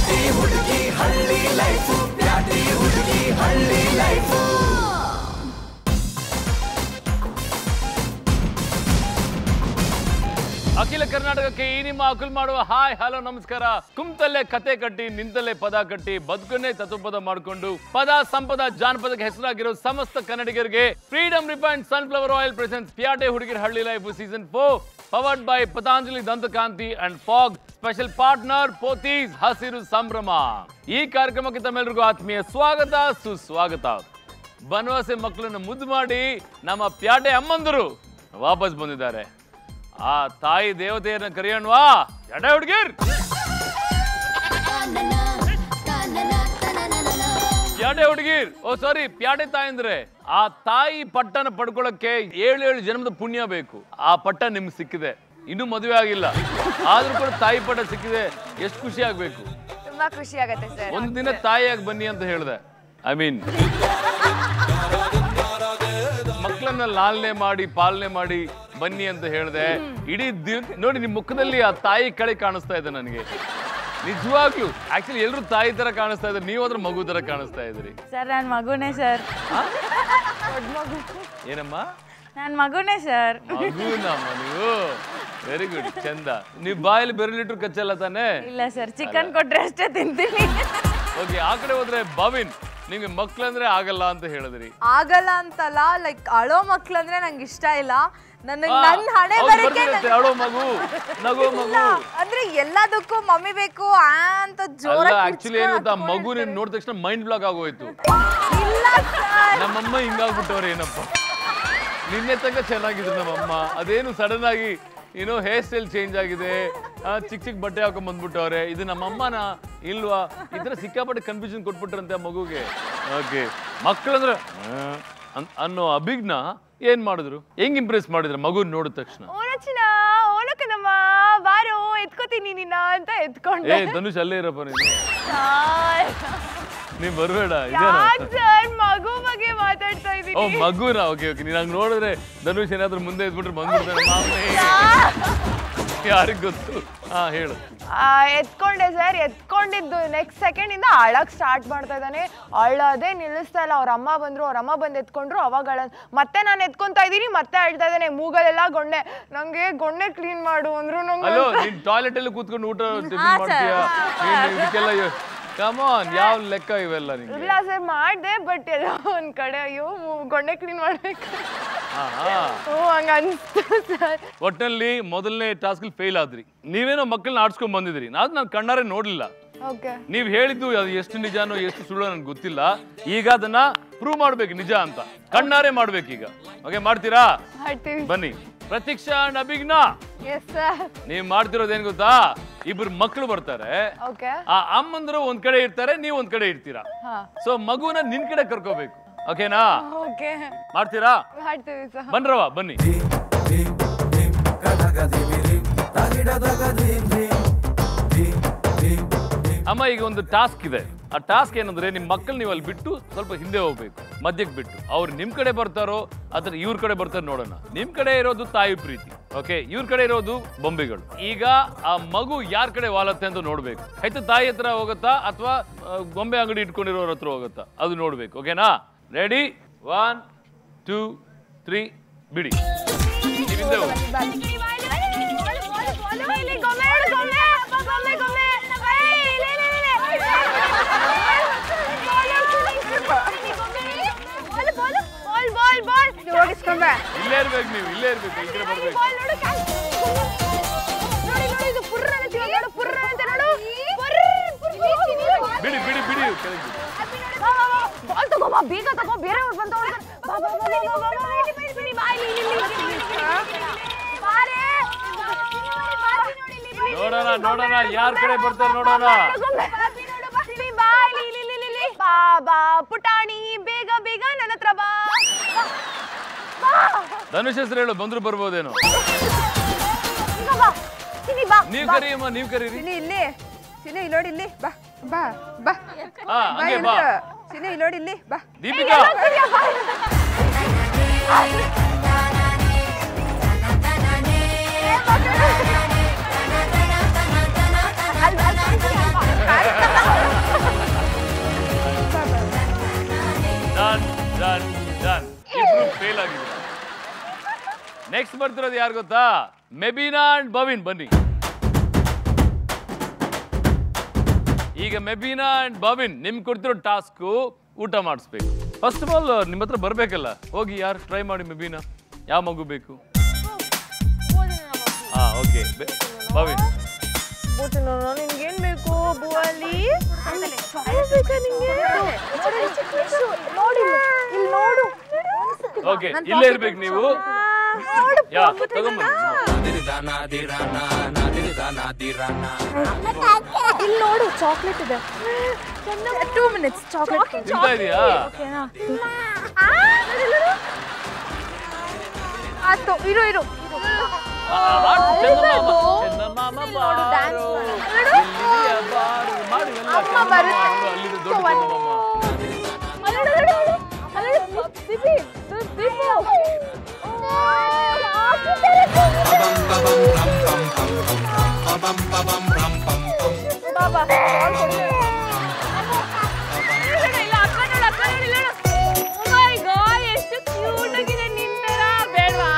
ಪ್ಯಾಟಿ ಹುಡುಗಿ ಹಳ್ಳಿ ಲೈಫು ಪ್ಯಾಟಿ ಹುಡುಗಿ ಹಳ್ಳಿ ಲೈಫು ಅಖಿಲ ಕರ್ನಾಟಕಕ್ಕೆ ಈ ನಿಮ್ಮ ಅಕುಲ್ ಮಾಡುವ ಹಾಯ್ ಹಲೋ ನಮಸ್ಕಾರ ಕುಂತಲ್ಲೇ ಕತೆ ಕಟ್ಟಿ ನಿಂತಲ್ಲೇ ಪದ ಕಟ್ಟಿ ಬದುಕನ್ನೇ ತತ್ವಪದ ಮಾಡಿಕೊಂಡು ಪದ ಸಂಪದ ಜಾನಪದಕ್ಕೆ ಹೆಸರಾಗಿರೋ ಸಮಸ್ತ ಕನ್ನಡಿಗರಿಗೆ freedom refined sunflower oil presents ಪ್ಯಾಟೆ ಹುಡುಗಿರ ಹಳ್ಳಿ life season four powered by Patanjali Dantakanti and Fogg special partner Pothys ಹಸಿರು ಸಂಭ್ರಮ ಈ ಕಾರ್ಯಕ್ರಮಕ್ಕೆ ತಮ್ಮೆಲ್ಲರಿಗೂ ಆತ್ಮೀಯ ಸ್ವಾಗತ ಸುಸ್ವಾಗತ ಬನವಾಸೆ ಮಕ್ಕಳನ್ನು ಮುದ್ದು ಮಾಡಿ ನಮ್ಮ ಪ್ಯಾಟೆ ಅಮ್ಮಂದರು ವಾಪಸ್ ಬಂದಿದ್ದಾರೆ ಆ ತಾಯಿ ದೇವತೆಯನ್ನ ಕರೆಯೋಣವಾ ಎಡ ಹುಡುಗಿರ್ ಪ್ಯಾಟೆ ಹುಡುಗಿರ್ ಓ ಸಾರಿ ಪ್ಯಾಟೆ ತಾಯಿ ಅಂದ್ರೆ ಆ ತಾಯಿ ಪಟ್ಟನ ಪಡ್ಕೊಳಕ್ಕೆ ಏಳು ಏಳು ಜನ್ಮದ ಪುಣ್ಯ ಬೇಕು ಆ ಪಟ್ಟ ನಿಮ್ಗೆ ಸಿಕ್ಕಿದೆ ಇನ್ನೂ ಮದುವೆ ಆಗಿಲ್ಲ ಆದ್ರೂ ಕೂಡ ತಾಯಿ ಪಟ್ಟ ಸಿಕ್ಕಿದೆ ಎಷ್ಟು ಖುಷಿ ಆಗ್ಬೇಕು ತುಂಬಾ ಖುಷಿ ಆಗತ್ತೆ ಸರ್ ಒಂದು ದಿನ ತಾಯಿಯಾಗಿ ಬನ್ನಿ ಅಂತ ಹೇಳ್ದೆ ಐ ಮೀನ್ ಮಕ್ಕಳನ್ನ ಲಾಲನೆ ಮಾಡಿ ಪಾಲನೆ ಮಾಡಿ ಬನ್ನಿ ಅಂತ ಹೇಳ್ದೆ ಇಡೀ ದಿನ ನೋಡಿ ನಿಮ್ ಮುಖದಲ್ಲಿ ಆ ತಾಯಿ ಕಳೆ ಕಾಣಿಸ್ತಾ ಇದೆ ನನಗೆ ನಿಜವಾಗ್ಲೂ ಆಕ್ಚುಲಿ ಎಲ್ರು ತಾಯಿ ತರ ಕಾಣಿಸ್ತಾ ಇದ್ದಾರೆ ನೀವು ಅದ್ರ ಮಗು ತರ ಕಾಣಿಸ್ತಾ ಇದ್ರಿ ಸರ್ ನನ್ನ ಮಗುನೇ ಸರ್ ಏನಮ್ಮ ನನ್ನ ಮಗುನೇ ಸರ್ ಮಗುನಮ್ಮ ನೀವು ವೆರಿ ಗುಡ್ ಚಂದ ನೀವು ಬಾಯಲ್ಲಿ ಬೆರಳಿಟ್ರು ಕಚ್ಚಲ್ಲ ತಾನೇ ಇಲ್ಲ ಸರ್ ಚಿಕನ್ ಕೊಟ್ರೆ ಅಷ್ಟೇ ತಿಂತೀನಿ ಓಕೆ ಆ ಕಡೆ ಹೋದ್ರೆ ಬಾವಿನ್ ನಿಮ್ಗೆ ಮಕ್ಳಂದ್ರೆ ಆಗಲ್ಲ ಅಂತ ಹೇಳಿದ್ರಿ ಆಗಲ್ಲ ಅಂತಲ್ಲ ಲೈಕ್ ಅಳೋ ಮಕ್ಳಂದ್ರೆ ನಂಗೆ ಇಷ್ಟ ಇಲ್ಲ ನನಗ್ ಆ, ನನ್ ಹಣೆ ಹೌದು, ಬರಕ್ಕೆ ಬರ್ತಿರುತ್ತೆ, ಅಳೋ ಮಗು ನಗೋ ಮಗು ಅಂದ್ರೆ ಎಲ್ಲದಕ್ಕೂ ಮಮ್ಮಿ ಬೇಕು ಆ ಅಂತ ಅಲ್ಲ ಜೋರ ಆಕ್ಚುಲಿ ಏನು ಗೊತ್ತಾ ಮಗು ನೀನ್ ನೋಡಿದ ತಕ್ಷಣ ಮೈಂಡ್ ಬ್ಲಾಕ್ ಆಗೋಯ್ತು ನಮ್ಮಮ್ಮ ಹಿಂಗಾಗ್ಬಿಟ್ಟವ್ರೆ ಏನಪ್ಪ ನಿನ್ನೆ ತನಕ ಚೆನ್ನಾಗಿದ್ರು ನಮ್ಮಮ್ಮ ಅದೇನು ಸಡನ್ ಆಗಿ ಏನೋ ಹೇರ್ ಸ್ಟೈಲ್ ಚೇಂಜ್ ಆಗಿದೆ ಆ, ಚಿಕ್ಕ ಚಿಕ್ಕ ಬಟ್ಟೆ ಹಾಕೊಂಡ್ ಬಂದ್ಬಿಟ್ಟವ್ರೆ ಇದು ನಮ್ಮಮ್ಮನ ಇಲ್ವಾ ಈ ತರ ಸಿಕ್ಕಾಪಟ್ಟೆ ಕನ್ಫ್ಯೂಷನ್ ಕೊಟ್ಬಿಟ್ರಂತೆ ಆ ಮಗುಗೆ ಓಕೆ ಮಕ್ಕಳಂದ್ರೆ ಆ, ಅನ್- ಅನ್ನೋ ಅಭಿಜ್ಞ ಏನ್ ಮಾಡಿದ್ರು ಹೆಂಗ್ ಇಂಪ್ರೆಸ್ ಮಾಡಿದ್ರು ಮಗು ನೋಡಿದ ತಕ್ಷಣ ಓನಚಿನ ಓನಕನಮ್ಮ ಬಾರೋ ಎತ್ಕೋತೀನಿ ನಿನ್ನ ಅಂತ ಎತ್ಕೊಂಡೆ ಏ ಧನುಷ್ ಅಲ್ಲೇ ಇರಪ್ಪ ನೀನು ನೀವ್ ಬರ್ಬೇಡ ಇದೇನಾ ಯಾಕ್ ಸರ್ ಮಗು ಬಗ್ಗೆ ಮಾತಾಡ್ತಾ ಓ ಇದೀನಿ ಮಗುನ ಓಕೆ ಓಕೆ ನೀನ್ ಹಂಗ್ ನೋಡಿದ್ರೆ ಧನುಷ್ ಏನಾದ್ರೂ ಮುಂದೆ ಇದ್ಬಿಟ್ರೆ ಬಂದ್ಬಿಡ್ತಾನೆ ಮಾಮನೆ ಯಾರಿಗ್ ಗೊತ್ತು ಹಾ ಹೇಳು ಆ, ಎತ್ಕೊಂಡೆ ಸರ್ ಎತ್ಕೊಂಡಿದ್ದು ನೆಕ್ಸ್ಟ್ ಸೆಕೆಂಡ್ ಇಂದ ಅಳಕ್ ಸ್ಟಾರ್ಟ್ ಮಾಡ್ತಾ ಇದ್ದಾನೆ ಅಳೋದೇ ನಿಲ್ಲಿಸ್ತಾ ಇಲ್ಲ ಅವ್ರ ಅಮ್ಮ ಬಂದ್ರು ಅವ್ರ ಅಮ್ಮ ಬಂದು ಎತ್ಕೊಂಡ್ರು ಅವಾಗ ಅಳ ಮತ್ತೆ ನಾನು ಎತ್ಕೊಂತಾ ಇದ್ದೀನಿ ಮತ್ತೆ ಅಳ್ತಾ ಇದ್ದಾನೆ ಮೂಗಲೆಲ್ಲ ಗೊಣ್ಣೆ ನಂಗೆ ಗೊಣ್ಣೆ ಕ್ಲೀನ್ ಮಾಡು ಅಂದ್ರು ನಂಗೆ ಅಲೋ ನೀನ್ ಟಾಯ್ಲೆಟ್ ಅಲ್ಲಿ ಕೂತ್ಕೊಂಡು ಊಟ ಟಿಫಿನ್ ಮಾಡ್ತೀಯಾ ನೀನ್ ಇದಕ್ಕೆಲ್ಲ ಕಮಾನ್ ಯಾವ ಲೆಕ್ಕ ಇವೆಲ್ಲ ನಿಂಗೆ ಇಲ್ಲ ಸರ್ ಮಾಡ್ದೆ ಬಟ್ ಎಲ್ಲ ಒಂದ್ ಕಡೆ ಅಯ್ಯೋ ಮೂ- ಗೊಣ್ಣೆ ಕ್ಲೀನ್ ಮಾಡ್ಬೇಕು ಹಾ, ಹಾ. ಓ ಹಂಗ ಅನ್ಸ್ತು ಸರ್ ಒಟ್ನಲ್ಲಿ ಮೊದಲನೇ ಟಾಸ್ಕ್ ಫೇಲ್ ಆದ್ರಿ ನೀವೇನೋ ಮಕ್ಕಳನ್ನ ಆಡ್ಸ್ಕೊಂಡ್ ಬಂದಿದ್ರಿ ನಾನು ನಾನು ಕಣ್ಣಾರೆ ನೋಡ್ಲಿಲ್ಲ ಓಕೆ ನೀವ್ ಹೇಳಿದ್ದು ಅದು ಎಷ್ಟು ನಿಜಾನೋ ಎಷ್ಟು ಸುಳ್ಳು ನನ್ಗೆ ಗೊತ್ತಿಲ್ಲ ಈಗ ಅದನ್ನ ಪ್ರೂವ್ ಮಾಡ್ಬೇಕು ನಿಜ ಅಂತ ಕಣ್ಣಾರೆ ಮಾಡ್ಬೇಕೀಗ ಓಕೆ ಮಾಡ್ತೀರಾ ಮಾಡ್ತೀವಿ ಬನ್ನಿ Pratiksha and Abhijna yes sir ನೀವ್ ಮಾಡ್ತಿರೋದು ಏನ್ ಗೊತ್ತಾ ಇಬ್ರು ಮಕ್ಕಳು ಬರ್ತಾರೆ ಓಕೆ ಆ ಅಮ್ಮಂದ್ರು ಒಂದ್ ಕಡೆ ಇರ್ತಾರೆ ನೀವ್ ಒಂದ್ ಕಡೆ ಇರ್ತೀರಾ ಹಾ ಸೊ ಮಗುನ ನಿನ್ ಕಡೆ ಕರ್ಕೋಬೇಕು ಓಕೆನಾ ಓಕೆ ಮಾಡ್ತೀರಾ ಮಾಡ್ತೀವಿ ಸರ್ ಬನ್ರವ ಬನ್ನಿ ಅಮ್ಮ ಈಗ ಒಂದು ಟಾಸ್ಕ್ ಇದೆ ಆ ಟಾಸ್ಕ್ ಏನಂದ್ರೆ ನಿಮ್ ಮಕ್ಕಳು ನೀವು ಅಲ್ಲಿ ಬಿಟ್ಟು ಸ್ವಲ್ಪ ಹಿಂದೆ ಹೋಗ್ಬೇಕು ಮಧ್ಯಕ್ಕೆ ಬಿಟ್ಟು ಅವ್ರು ನಿಮ್ ಕಡೆ ಬರ್ತಾರೋ ಅಥವಾ ಇವ್ರ ಕಡೆ ಬರ್ತಾರೋ ನೋಡೋಣ ನಿಮ್ ಕಡೆ ಇರೋದು ತಾಯಿ ಪ್ರೀತಿ ಓಕೆ ಇವ್ರ ಕಡೆ ಇರೋದು ಬೊಂಬೆಗಳು ಈಗ ಆ ಮಗು ಯಾರ ಕಡೆ ವಾಲತ್ತೆ ಅಂತ ನೋಡ್ಬೇಕು ಆಯ್ತು ತಾಯಿ ಹತ್ರ ಹೋಗುತ್ತಾ ಅಥವಾ ಗೊಂಬೆ ಅಂಗಡಿ ಇಟ್ಕೊಂಡಿರೋರ ಹತ್ರ ಹೋಗುತ್ತಾ ಅದು ನೋಡ್ಬೇಕು ಓಕೆನಾ ರೆಡಿ ಒನ್ ಟೂ ತ್ರೀ ಬಿಡಿ ನೀವ್ ಹಿಂದೆ ಹೋಗಿ. ಓಡಿಸ್ಕೊಂಡೆ ಇಲ್ಲೇ ಇರ್ಬೇಕು ನೀವು ಇಲ್ಲೇ ಇರ್ಬೇಕು ಈ ಕಡೆ ಬರ್ಬೇಕು ಬಿಡಿ ಬಿಡಿ ಬಿಡಿ ಕೆಳಗೆ ಬಿಡಿ. ಬಾಲ್ ತಗೋ ಬಾ ಬೇಗ ತಗೋ ಬೇರೆ ಅವ್ರು ಬಂದು ಬಾ ಬಾ ಬಾ ಬಾ ಬಾ ಬಾ ನೋಡೋಣ ನೋಡೋಣ ಯಾರ ಕಡೆ ಬರ್ತಾರೆ ನೋಡೋಣ ಬಾಬಾ ಪುಟಾಣಿ ಬೇಗ ಬೇಗ ನನ್ನ ಹತ್ರ ಬಾ ಧನುಷ್ ಹೆಸರು ಹೇಳು ಬಂದ್ರು ಬರ್ಬೋದೇನೋ ಈಗ ಬಾ ಚಿನಿ ಬಾ ನೀವ್ ಕರೀಯಮ್ಮ ನೀವ್ ಕರೀರಿ ಚಿನಿ ಇಲ್ಲಿ ಚಿನಿ ಇಲ್ಲಿ ನೋಡಿ ಇಲ್ಲಿ ಬಾ ಬಾ ಬಾ ಹಾ ಬಾ ಹಂಗೆ ಬಾ ಇಳ್ದು. ಚಿನಿ ಇಲ್ಲಿ ನೋಡಿ ಇಲ್ಲಿ ಬಾ ದೀಪಿಕಾ ಅಲ್ಲಿ ನೆಕ್ಸ್ಟ್ ಬರ್ತಿರೋದು ಯಾರು ಗೊತ್ತಾ ಮೆಬಿನಾ ಅಂಡ್ ಬವಿನ್ ಬನ್ನಿ ಈಗ ಮೆಬಿನಾ ಅಂಡ್ ಬವಿನ್ ನಿಮ್ಗೆ ಕೊಡ್ತಿರೋ ಟಾಸ್ಕು ಊಟ ಮಾಡಿಸ್ಬೇಕು ಫಸ್ಟ್ ಆಫ್ ಆಲ್ ನಿಮ್ಮ ಹತ್ರ ಬರಬೇಕಲ್ಲ ಹೋಗಿ ಯಾರು ಟ್ರೈ ಮಾಡಿ ಮೆಬಿನಾ ಯಾವ ಮಗು ಬೇಕು ಹಾ ಓಕೆ ಬವಿನ್ ನಿನ್ಗೇನ್ ಬೇಕು ಬುವಲ್ಲಿ ನೋಡಿ ಇಲ್ಲಿ ನೋಡು ಓಕೆ ಇಲ್ಲೇ ಇರ್ಬೇಕು ನೀವು ಯಾ ತಗೊಂಬನ್ನಿ ಇಲ್ಲಿ ನೋಡು ಚಾಕ್ಲೇಟ್ ಇದೆ ಟೂ ಮಿನಿಟ್ಸ್ ಚಾಕ್ಲೇಟ್ ತಿಂತಾ ಇದೀಯಾ ಆಯ್ತು ಇರು ಇರು ಆ, ಆ, ಚಂದಮಾಮ ಚಂದಮಾಮ ಬಾರೋ, ಎಲ್ಲಿದೆಯ ಬಾರೋ, ಮಾಡು ಎಲ್ಲ ಚಂದಮಾಮ, ನೋಡು, ಅಲ್ಲಿದೆ ದೊಡ್ಡ ಚಂದಮಾಮ ಎಷ್ಟು ಕ್ಯೂಟ್ ಆಗಿದೆ ನಿನ್ ತರ ಬೇಡವಾ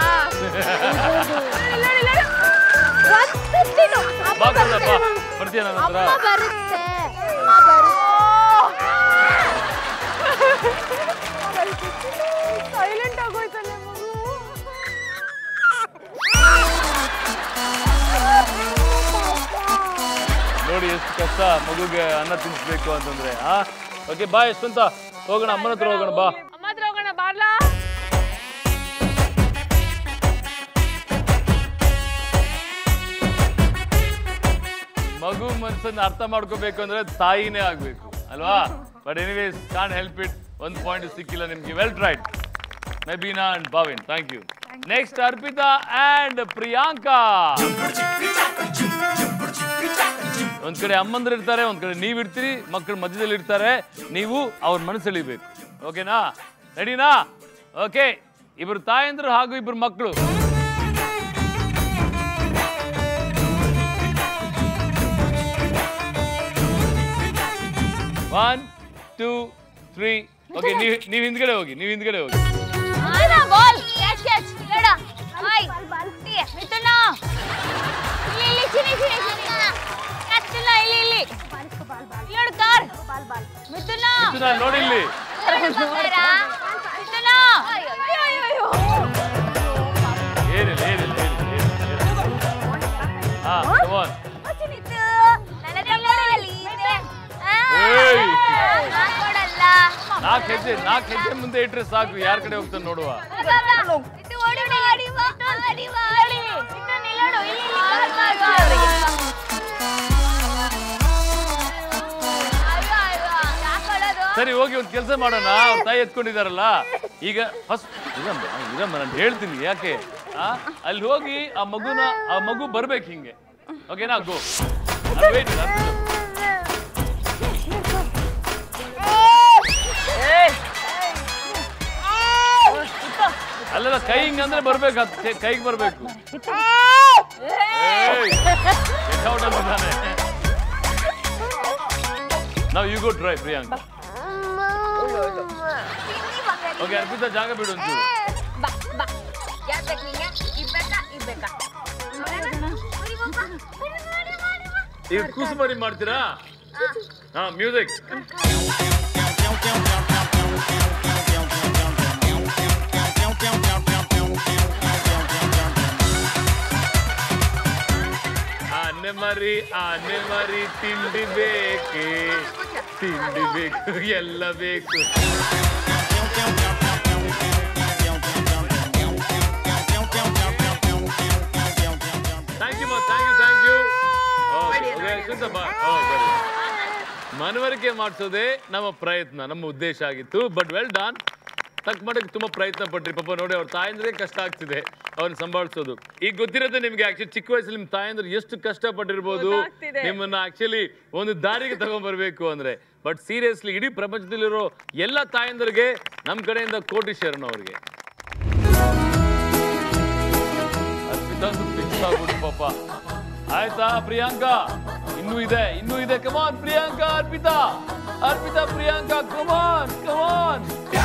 ಬಾ ಕಣಪ್ಪ, ಬರ್ತೀಯ ನನ್ನ ಹತ್ರ ಸೈಲೆಂಟ್ ಆಗೋಯ್ತಲ್ಲ ಮಗು ನೋಡಿ ಎಷ್ಟು ಕಷ್ಟ ಮಗುಗೆ ಅನ್ನ ತಿನ್ಸ್ಬೇಕು ಅಂತಂದ್ರೆ ಆ ಓಕೆ ಬಾ ಯಶವಂತ ಹೋಗೋಣ ಅಮ್ಮನ ಹತ್ರ ಹೋಗೋಣ ಬಾ ಅಮ್ಮ ಹತ್ರ ಹೋಗೋಣ ಬಾರ್ಲಾ ಮಗು ಮನ್ಸನ್ನ ಅರ್ಥ ಮಾಡ್ಕೋಬೇಕು ಅಂದ್ರೆ ತಾಯಿನೇ ಆಗ್ಬೇಕು ಅಲ್ವಾ but anyways can help it ಒಂದು ಪಾಯಿಂಟ್ ಸಿಕ್ಕಿಲ್ಲ ನಿಮ್ಗೆ well tried Mebina and Bhavin thank you next Arpita and Priyanka ಒಂದ್ ಕಡೆ ಅಮ್ಮಂದ್ರು ಇರ್ತಾರೆ ಒಂದ್ ಕಡೆ ನೀವ್ ಇರ್ತೀರಿ ಮಕ್ಕಳು ಮಧ್ಯದಲ್ಲಿ ಇರ್ತಾರೆ ನೀವು ಅವ್ರ ಮನಸ್ಸು ಎಳಿಬೇಕು ಓಕೆನಾ ರೆಡಿನಾ ಓಕೆ ಇಬ್ರು ತಾಯಂದ್ರು ಹಾಗೂ ಇಬ್ರು ಮಕ್ಕಳು ಒನ್ ಟೂ ತ್ರೀ ಓಕೆ ನೀವು ನೀವು ಹಿಂದ್ಗಡೆ ಹೋಗಿ ನೀವು ಹಿಂದ್ಗಡೆ ಹೋಗಿ ಬಾಲ್ ಕ್ಯಾಚ್ ಕ್ಯಾಚ್ ಬೇಡ ಹಾಯ್ ಮಿಥುನ ಇಲ್ಲಿ ಇಲ್ಲಿ ಚಿನಿ ಚಿನಿ ಚಿನಿ ಕ್ಯಾಚ್ ಇಲ್ಲ ಇಲ್ಲಿ ಇಲ್ಲಿ ನೋಡು ಕಾರ್ ಮಿಥುನ ಮಿಥುನ ನೋಡಿ ಇಲ್ಲಿ ನೋಡ್ರಾ? ಮಿಥುನ ಏನಿಲ್ಲ ಏನಿಲ್ಲ ಏನಿಲ್ಲ ಏನಿಲ್ಲ ಹಾ ಕಮಾನ್ ಏಯ್. ಕೊಡಲ್ಲ ನಾಲ್ಕು ಹೆಜ್ಜೆ ನಾಲ್ಕು ಹೆಜ್ಜೆ ಮುಂದೆ ಇಟ್ರೆ ಸಾಕು ಯಾರ ಕಡೆ ಹೋಗ್ತಾನೆ ನೋಡುವ ಇದು ಓಡಿ ಬಾ, ಆಡಿ ಬಾ, ಆಡಿ ಬಾ, ಆಡಿ. ಇನ್ನು ನಿಲ್ಲೋಡು, ಇಲ್ಲಿ, ಇಲ್ಲಿ, ಕಾಲ್ ಮಾಡು ಅವ್ರಿಗೆ. ಅಯ್ಯೋ, ಅಯ್ಯೋ, ಯಾಕ್ ಅಳೋದು? ಸರಿ ಹೋಗಿ ಒಂದು ಕೆಲಸ ಮಾಡೋಣ ಅವ್ರ ತಾಯಿ ಎತ್ಕೊಂಡಿದಾರಲ್ಲ ಈಗ ಫಸ್ಟ್ ಇರಮ್ಮ ಇರಮ್ಮ ನಾನು ಹೇಳ್ತೀನಿ ಯಾಕೆ ಆ ಅಲ್ಲಿ ಹೋಗಿ ಆ ಮಗುನ ಆ ಮಗು ಬರ್ಬೇಕು ಹಿಂಗೆ ಓಕೆನಾ ಗೋ ವೇಟ್ ಅಲ್ಲೆಲ್ಲ ಕೈ ಹಿಂಗ್ ಅಂದ್ರೆ ಬರ್ಬೇಕು ಅದ್ ಕೈ- ಕೈಗೆ ಬರ್ಬೇಕು ಔಟ್ ಅಂತಿದ್ದಾನೆ ನಾವು you go try Priyanka okay Arpita ಜಾಗ ಬಿಡು ಒಂಚೂರು ಬಾ, ಬಾ. ಯಾಕ್ ಬೇಕು ನಿಂಗೆ? ಇದ್ ಬೇಕಾ? ಇದ್ ಬೇಕಾ? ಈಗ ಕೂಸು ಮರಿ ಮಾಡ್ತೀರಾ ಹಾ ಮ್ಯೂಸಿಕ್ ಆನೆ ಮರಿ ಆನೆ ಮರಿ ತಿಂಡಿ ಬೇಕೆ ತಿಂಡಿ ಬೇಕು ಎಲ್ಲ ಬೇಕು thank you thank you thank you ಮನವರಿಕೆ ಮಾಡಿಸೋದೇ ನಮ್ಮ ಪ್ರಯತ್ನ ನಮ್ಮ ಉದ್ದೇಶ ಆಗಿತ್ತು ಬಟ್ ವೆಲ್ ಡಾನ್ ತಕ್ಕ ಮಟ್ಟಿಗೆ ತುಂಬಾ ಪ್ರಯತ್ನ ಪಟ್ರಿ ಪಾಪ ನೋಡಿ ಅವ್ರ ತಾಯಂದ್ರೆ ಕಷ್ಟ ಆಗ್ತಿದೆ ಅವ್ರನ್ನ ಸಂಭಾಳಿಸೋದು ಈಗ ಗೊತ್ತಿರುತ್ತೆ ನಿಮ್ಗೆ ಆಕ್ಚುಲಿ ಚಿಕ್ಕ ವಯಸ್ಸಲ್ಲಿ ನಿಮ್ಮ ತಾಯಂದ್ರೆ ಎಷ್ಟು ಕಷ್ಟ ಪಟ್ಟಿರ್ಬೋದು ಗೊತ್ತಾಗ್ತಿದೆ. ನಿಮ್ಮನ್ನ ಆಕ್ಚುಲಿ ಒಂದು ದಾರಿಗೆ ತಗೊಂಡ್ಬರ್ಬೇಕು ಅಂದ್ರೆ ಬಟ್ ಸೀರಿಯಸ್ಲಿ ಇಡೀ ಪ್ರಪಂಚದಲ್ಲಿರೋ ಎಲ್ಲ ತಾಯಂದರಿಗೆ ನಮ್ಮ ಕಡೆಯಿಂದ ಕೋಟಿ ಶರಣ ಅವ್ರಿಗೆ ಅರ್ಪಿತಾ ಫಿಕ್ಸ್ ಆಗ್ಬಿಟ್ಟು ಪಾಪ ಆಯ್ತಾ ಪ್ರಿಯಾಂಕಾ ಇನ್ನೂ ಇದೆ ಇನ್ನೂ ಇದೆ ಕಮಾನ್ ಪ್ರಿಯಾಂಕಾ ಅರ್ಪಿತಾ ಅರ್ಪಿತಾ ಪ್ರಿಯಾಂಕಾ ಕಮಾನ್ ಕಮಾನ್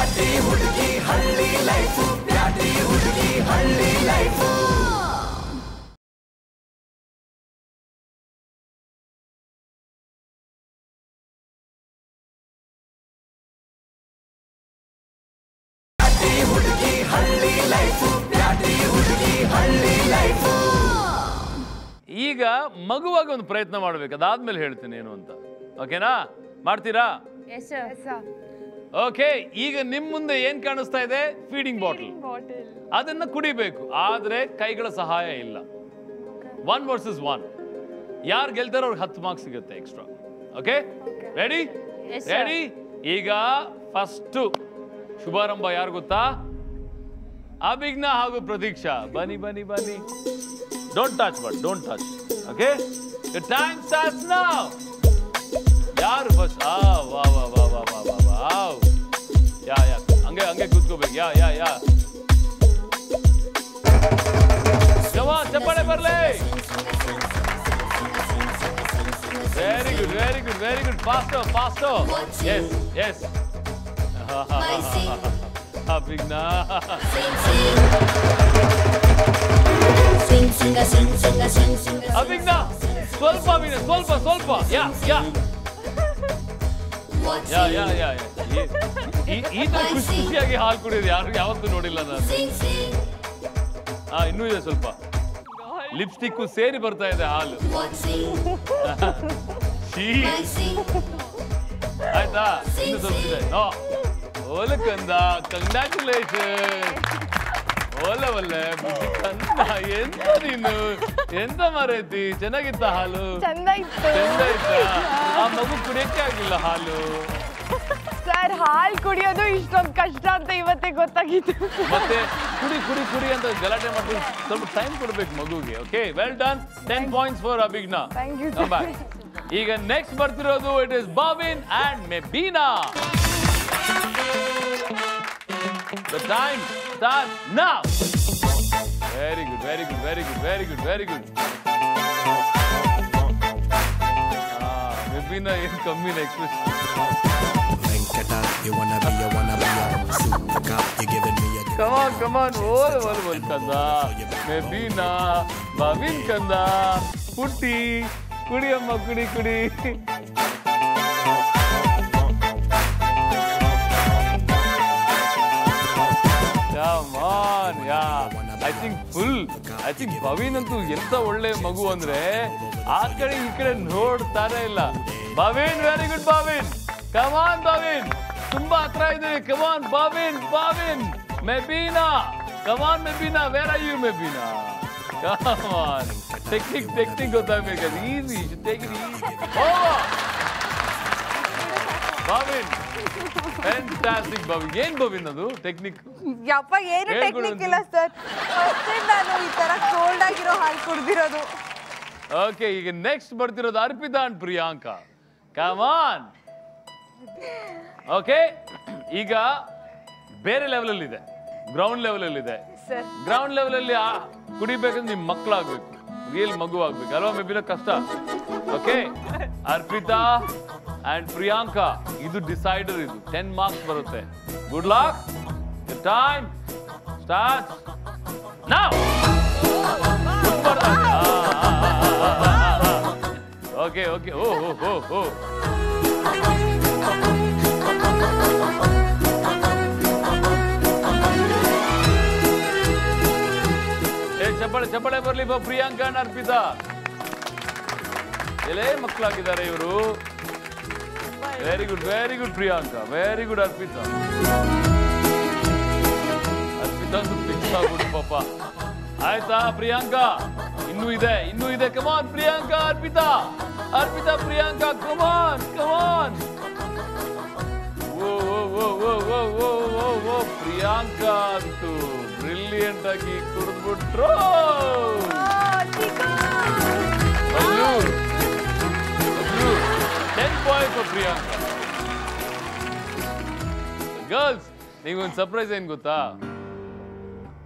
ಈಗ ಮಗುವಾಗಿ ಒಂದು ಪ್ರಯತ್ನ ಮಾಡ್ಬೇಕು ಅದಾದ್ಮೇಲೆ ಹೇಳ್ತೀನಿ ಏನು ಅಂತ ಓಕೆನಾ ಮಾಡ್ತೀರಾ ಎಸ್ ಓಕೆ ಈಗ ನಿಮ್ ಮುಂದೆ ಏನ್ ಕಾಣಿಸ್ತಾ ಇದೆ ಫೀಡಿಂಗ್ ಬಾಟಲ್ ಬಾಟಲ್ ಅದನ್ನ ಕುಡಿಬೇಕು ಆದ್ರೆ ಕೈಗಳ ಸಹಾಯ ಇಲ್ಲ ಒನ್ ವರ್ಸಸ್ ಒನ್ ಯಾರು ಗೆಲ್ತಾರೋ ಅವ್ರಿಗೆ ಹತ್ತು ಮಾರ್ಕ್ಸ್ ಸಿಗುತ್ತೆ extra okay ready Yes, sir. Ready ಈಗ ಫಸ್ಟ್ ಶುಭಾರಂಭ ಯಾರು ಗೊತ್ತಾ ಅಭಿಜ್ಞ ಹಾಗೂ ಪ್ರತೀಕ್ಷಾ ಬನ್ನಿ ಬನ್ನಿ ಬನ್ನಿ don't touch but don't touch okay time starts now ಯಾರು ಫಸ್ಟ್ ಆ ವಾ ವಾ ವಾ ವಾ ವಾ ವಾ ವಾವ್ ಯಾ ಯಾ ಹಂಗೆ ಹಂಗೆ ಕೂತ್ಕೋಬೇಕು ಯಾ ಯಾ ಯಾ ಜವಾ ಚಪ್ಪಾಳೆ ಬರ್ಲಿ very good very good very good ಫಾಸ್ಟೋ ಫಾಸ್ಟೋ ಎಸ್ ಎಸ್ ಅಭಿಜ್ಞ ಅಭಿಜ್ಞ ಸ್ವಲ್ಪ ಅಭಿಜ್ಞ ಸ್ವಲ್ಪ ಸ್ವಲ್ಪ ಯಾ ಯಾ ಯಾ ಯಾ ಯಾ ಯಾ. ಈ- ಈ- ಈ ತರ ಖುಷಿ ಖುಷಿಯಾಗಿ ಹಾಲು ಕುಡಿಯೋದು ಯಾರು ಯಾವತ್ತೂ ನೋಡಿಲ್ಲ ನಾನು ಹಾ ಇನ್ನೂ ಇದೆ ಸ್ವಲ್ಪ ಲಿಪ್ಸ್ಟಿಕ್ ಸೇರಿ ಬರ್ತಾ ಇದೆ ಹಾಲು ಛೀ. ಆಯ್ತಾ ಇನ್ನು ಸ್ವಲ್ಪ ಇದೆ ನೋ ಓಲೆ ಕಂದ ಕಂಗ್ರಾಚುಲೇಷನ್ ಒಳ್ಳೆ ಒಳ್ಳೆ ಬುದ್ಧಿ ಕಂದ ಎಂತ ನೀನು ಎಂತ ಮರೈತಿ ಚೆನ್ನಾಗಿತ್ತ ಹಾಲು ಚಂದ ಇತ್ತು ಚಂದ ಇತ್ತ ಆ ಮಗು ಕುಡಿಯಕ್ಕೆ ಆಗಿಲ್ಲ ಹಾಲು ಸರ್ ಹಾಲು ಕುಡಿಯೋದು ಇಷ್ಟೊಂದು ಕಷ್ಟ ಅಂತ ಇವತ್ತೇ ಗೊತ್ತಾಗಿತ್ತು ಮತ್ತೆ ಕುಡಿ ಕುಡಿ ಕುಡಿ ಅಂತ ಗಲಾಟೆ ಮಾಡ್ಕೊಂಡು ಸ್ವಲ್ಪ ಟೈಮ್ ಕೊಡ್ಬೇಕು ಮಗುಗೆ okay well done ten points for Abhijna Thank you, Come back. ಈಗ ನೆಕ್ಸ್ಟ್ ಬರ್ತಿರೋದು it is Bhavin and Mebina the time start now very good very good very good very good very good Mebina ಏನು ಕಮ್ಮಿನ expression Venkata, you wanna be, you wanna be a super cop. You giving me a good come on come on ಓಲ್ ಓಲ್ ಓಲ್ ಕಂದ ಮೆಬೀನಾ ಬಾವಿನ್ ಕಂದ ಪುಟ್ಟಿ ಕುಡಿಯಮ್ಮ ಕುಡಿ ಕುಡಿ come on yeah I think full I think Bhavin ಅಂತೂ ಎಂತ ಒಳ್ಳೆ ಮಗು ಅಂದ್ರೆ ಆ ಕಡೆ ಈ ಕಡೆ ನೋಡ್ತಾನೆ ಇಲ್ಲ Bhavin very good Bhavin come on Bhavin ತುಂಬಾ ಹತ್ರ ಇದ್ದೀವಿ come on Bhavin Bhavin Mebina come on Mebina where are you Mebina come on technique technique ಗೊತ್ತಾಗ್ಬೇಕದು easy take it easy oh Bhavin fantastic Bhavin ಏನ್ ಭಾವಿನ್ ಅದು ಟೆಕ್ನಿಕ್ ಯಪ್ಪ ಏನು ಹೇಳ್ಕೊಡು ಟೆಕ್ನಿಕ್ ಒಂದು. ಇಲ್ಲ ಸರ್ ನಾನು ಈ ತರ ಕೋಲ್ಡ್ ಆಗಿರೋ ಹಾಲು ಕುಡ್ದಿರೋದು ಓಕೆ ಈಗ ನೆಕ್ಸ್ಟ್ ಬರ್ತಿರೋದು Arpita and Priyanka come on okay ಈಗ ಬೇರೆ ಲೆವೆಲ್ ಅಲ್ಲಿ ಇದೆ ಗ್ರೌಂಡ್ ಲೆವೆಲ್ ಅಲ್ಲಿ ಇದೆ ಸರ್ ಗ್ರೌಂಡ್ ಲೆವೆಲ್ ಅಲ್ಲಿ ಆ- ಕುಡಿಬೇಕಂದ್ರೆ ನಿಮ್ ಮಕ್ಕಳಾಗ್ಬೇಕು ರಿಯಲ್ ಮಗು ಆಗ್ಬೇಕು ಅಲ್ವಾ ಮೇಬಿನ ಕಷ್ಟ ಓಕೆ ಅರ್ಪಿತಾ ಅಂಡ್ ಪ್ರಿಯಾಂಕಾ ಇದು ಡಿಸೈಡರ್ ಇದು ಟೆನ್ ಮಾರ್ಕ್ಸ್ ಬರುತ್ತೆ good luck time start now okay okay ಓ ಹೋ ಹೋ ಹೋ ಏ ಚಪ್ಪಳೆ ಚಪ್ಪಳೆ ಬರ್ಲಿ ಬಾ ಪ್ರಿಯಾಂಕಾ and ಅರ್ಪಿತಾ ಎಲೇ ಮಕ್ಕಳಾಗಿದ್ದಾರೆ ಇವರು very good very good Priyanka very good Arpita Arpita fix ಆಗ್ಬಿಟ್ಟು ಪಾಪ ಆಯ್ತಾ ಪ್ರಿಯಾಂಕಾ ಇನ್ನೂ ಇದೆ ಇನ್ನೂ ಇದೆ ಕಮಾನ್ ಪ್ರಿಯಾಂಕಾ ಅರ್ಪಿತಾ ಅರ್ಪಿತಾ ಪ್ರಿಯಾಂಕಾ ಕಮಾನ್ ಕಮಾನ್ ಓ ಓ ಓ ಓ ಓ ಓ ಓ ಓ ಪ್ರಿಯಾಂಕಾ ಅಂತೂ ಬ್ರಿಲಿಯಂಟ್ ಆಗಿ ಕುಡಿದ್ಬಿಟ್ರು ten point for Priyanka girls ನಿಗೊಂದು ಸರ್ಪ್ರೈಸ್ ಏನ್ ಗೊತ್ತಾ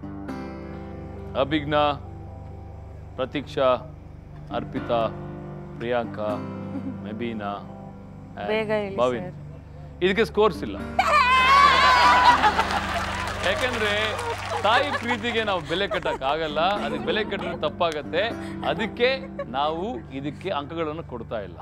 ಅಭಿಜ್ಞಾ ಪ್ರತೀಕ್ಷಾ ಅರ್ಪಿತಾ ಪ್ರಿಯಾಂಕಾ ಮೆಬೀನಾ and ಬೇಗ ಹೇಳಿ ಭಾವಿನ್ ಇದಕ್ಕೆ ಸ್ಕೋರ್ಸ್ ಇಲ್ಲ ಯಾಕಂದ್ರೆ ತಾಯಿ ಪ್ರೀತಿಗೆ ನಾವು ಬೆಲೆ ಕಟ್ಟಕ್ ಆಗಲ್ಲ ಅದಕ್ಕೆ ಬೆಲೆ ಕಟ್ಟಿದ್ರೆ ತಪ್ಪಾಗತ್ತೆ ಅದಕ್ಕೆ ನಾವು ಇದಕ್ಕೆ ಅಂಕಗಳನ್ನು ಕೊಡ್ತಾ ಇಲ್ಲ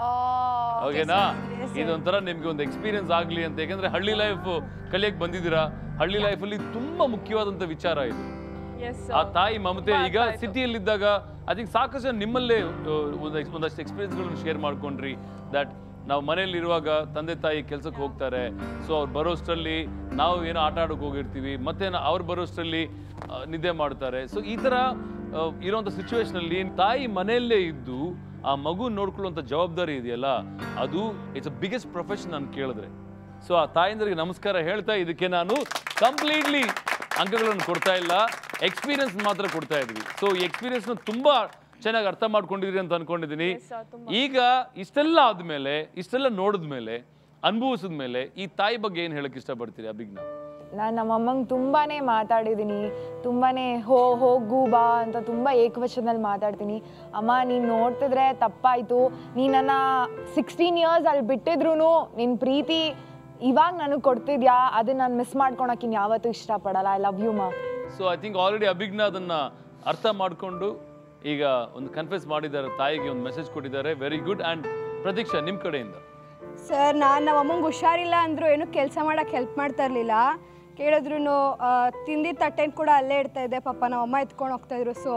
ಓಕೆನಾ ಇದೊಂಥರ ನಿಮ್ಗೆ ಒಂದು ಎಕ್ಸ್ಪೀರಿಯನ್ಸ್ ಆಗ್ಲಿ ಅಂತ ಯಾಕಂದ್ರೆ ಹಳ್ಳಿ ಲೈಫ್ ಕಲಿಯಕ್ ಬಂದಿದ್ದೀರಾ ಹಳ್ಳಿ ಲೈಫಲ್ಲಿ ತುಂಬಾ ಮುಖ್ಯವಾದಂತ ವಿಚಾರ ಇದು ಎಸ್ ಆ ತಾಯಿ ಮಮತೆ ಈಗ ಸಿಟಿಯಲ್ಲಿದ್ದಾಗ ಅದಕ್ಕೆ ಸಾಕಷ್ಟು ಜನ ನಿಮ್ಮಲ್ಲೇ ಆ, ಒಂದಷ್ಟು ಒಂದಷ್ಟು ಎಕ್ಸ್ಪೀರಿಯನ್ಸ್ಗಳನ್ನು ಶೇರ್ ಮಾಡ್ಕೊಂಡ್ರಿ ದಟ್ ನಾವು ಮನೆಯಲ್ಲಿರುವಾಗ ತಂದೆ ತಾಯಿ ಕೆಲಸಕ್ಕೆ ಹೋಗ್ತಾರೆ ಸೊ ಅವ್ರು ಬರೋಷ್ಟರಲ್ಲಿ ನಾವು ಏನೋ ಆಟ ಆಡೋಕೆ ಹೋಗಿರ್ತೀವಿ ಮತ್ತೆ ನಾ- ಅವ್ರು ಬರೋಷ್ಟರಲ್ಲಿ ಆ, ನಿದ್ದೆ ಮಾಡ್ತಾರೆ ಸೊ ಈ ಥರ ಆ, ಇರೋಂಥ ಸಿಚುವೇಶನಲ್ಲಿ ತಾಯಿ ಮನೆಯಲ್ಲೇ ಇದ್ದು ಆ ಮಗು ನೋಡ್ಕೊಳ್ಳುವಂಥ ಜವಾಬ್ದಾರಿ ಇದೆಯಲ್ಲ ಅದು ಇಟ್ಸ್ ಅ ಬಿಗ್ಗೆಸ್ಟ್ ಪ್ರೊಫೆಷನ್ ನಾನು ಕೇಳಿದ್ರೆ ಸೊ ಆ ತಾಯಿಂದರಿಗೆ ನಮಸ್ಕಾರ ಹೇಳ್ತಾ ಇದಕ್ಕೆ ನಾನು ಕಂಪ್ಲೀಟ್ಲಿ ಅಂಕಗಳನ್ನು ಕೊಡ್ತಾ ಇಲ್ಲ ಎಕ್ಸ್ಪೀರಿಯನ್ಸ್ ಮಾತ್ರ ಕೊಡ್ತಾ ಇದ್ವಿ ಸೊ ಈ ಎಕ್ಸ್ಪೀರಿಯನ್ಸ್ನ ತುಂಬಾ ಚೆನ್ನಾಗಿ ಅರ್ಥ ಮಾಡ್ಕೊಂಡಿದ್ರಿ ಅಂತ ಅನ್ಕೊಂಡಿದ್ದೀನಿ ಈಗ ಇಷ್ಟೆಲ್ಲ ಆದ್ಮೇಲೆ ಇಷ್ಟೆಲ್ಲ ನೋಡಿದ್ಮೇಲೆ ಅನುಭವಿಸಿದ ಮೇಲೆ ಈ ತಾಯಿ ಬಗ್ಗೆ ಏನು ಹೇಳಕ್ ಇಷ್ಟಪಡ್ತೀರಿ ಅಭಿಜ್ಞಾ ನಾನು ನಮ್ಮ ಅಮ್ಮಂಗೆ ತುಂಬಾ ಮಾತಾಡಿದ್ದೀನಿ ತುಂಬಾ ಹೋ ಹೋಗು ಬಾ ಅಂತ ತುಂಬ ಏಕವಚನದಲ್ಲಿ ಮಾತಾಡ್ತೀನಿ ಅಮ್ಮ ನೀನು ನೋಡ್ತಿದ್ರೆ ತಪ್ಪಾಯಿತು ನೀ ನನ್ನ ಸಿಕ್ಸ್ಟೀನ್ ಇಯರ್ಸ್ ಅಲ್ಲಿ ಬಿಟ್ಟಿದ್ರು ನಿನ್ನ ಪ್ರೀತಿ ಇವಾಗ ನನಗೆ ಕೊಡ್ತಿದ್ಯಾ ಅದನ್ನ ನಾನು ಮಿಸ್ ಮಾಡ್ಕೊಳಕ್ಕೆ ಇನ್ನು ಯಾವತ್ತೂ ಇಷ್ಟಪಡಲ್ಲ I love you ma so I think already Abhijna ಅದನ್ನ ಅರ್ಥ ಮಾಡಿಕೊಂಡು ಈಗ ಒಂದು ಕನ್ಫ್ಯೂಸ್ ಮಾಡಿದ್ದಾರೆ ತಾಯಿಗೆ ಒಂದು ಮೆಸೇಜ್ ಕೊಟ್ಟಿದ್ದಾರೆ ವೆರಿ ಗುಡ್ ಆ್ಯಂಡ್ ಪ್ರತೀಕ್ಷಾ ನಿಮ್ಮ ಕಡೆಯಿಂದ ಸರ್ ನಾನು ನಮ್ಮ ಅಮ್ಮಂಗೆ ಹುಷಾರಿಲ್ಲ ಅಂದರು ಏನೂ ಕೆಲಸ ಮಾಡೋಕ್ಕೆ ಹೆಲ್ಪ್ ಮಾಡ್ತಾ ಇರಲಿಲ್ಲ ಕೇಳಿದ್ರು ತಿಂದಿದ್ದ ತಟ್ಟೆನ ಕೂಡ ಅಲ್ಲೇ ಇಡ್ತಾ ಇದ್ದೆ ಪಾಪ ನಮ್ಮ ಅಮ್ಮ ಎತ್ಕೊಂಡು ಹೋಗ್ತಾಯಿದ್ರು ಸೊ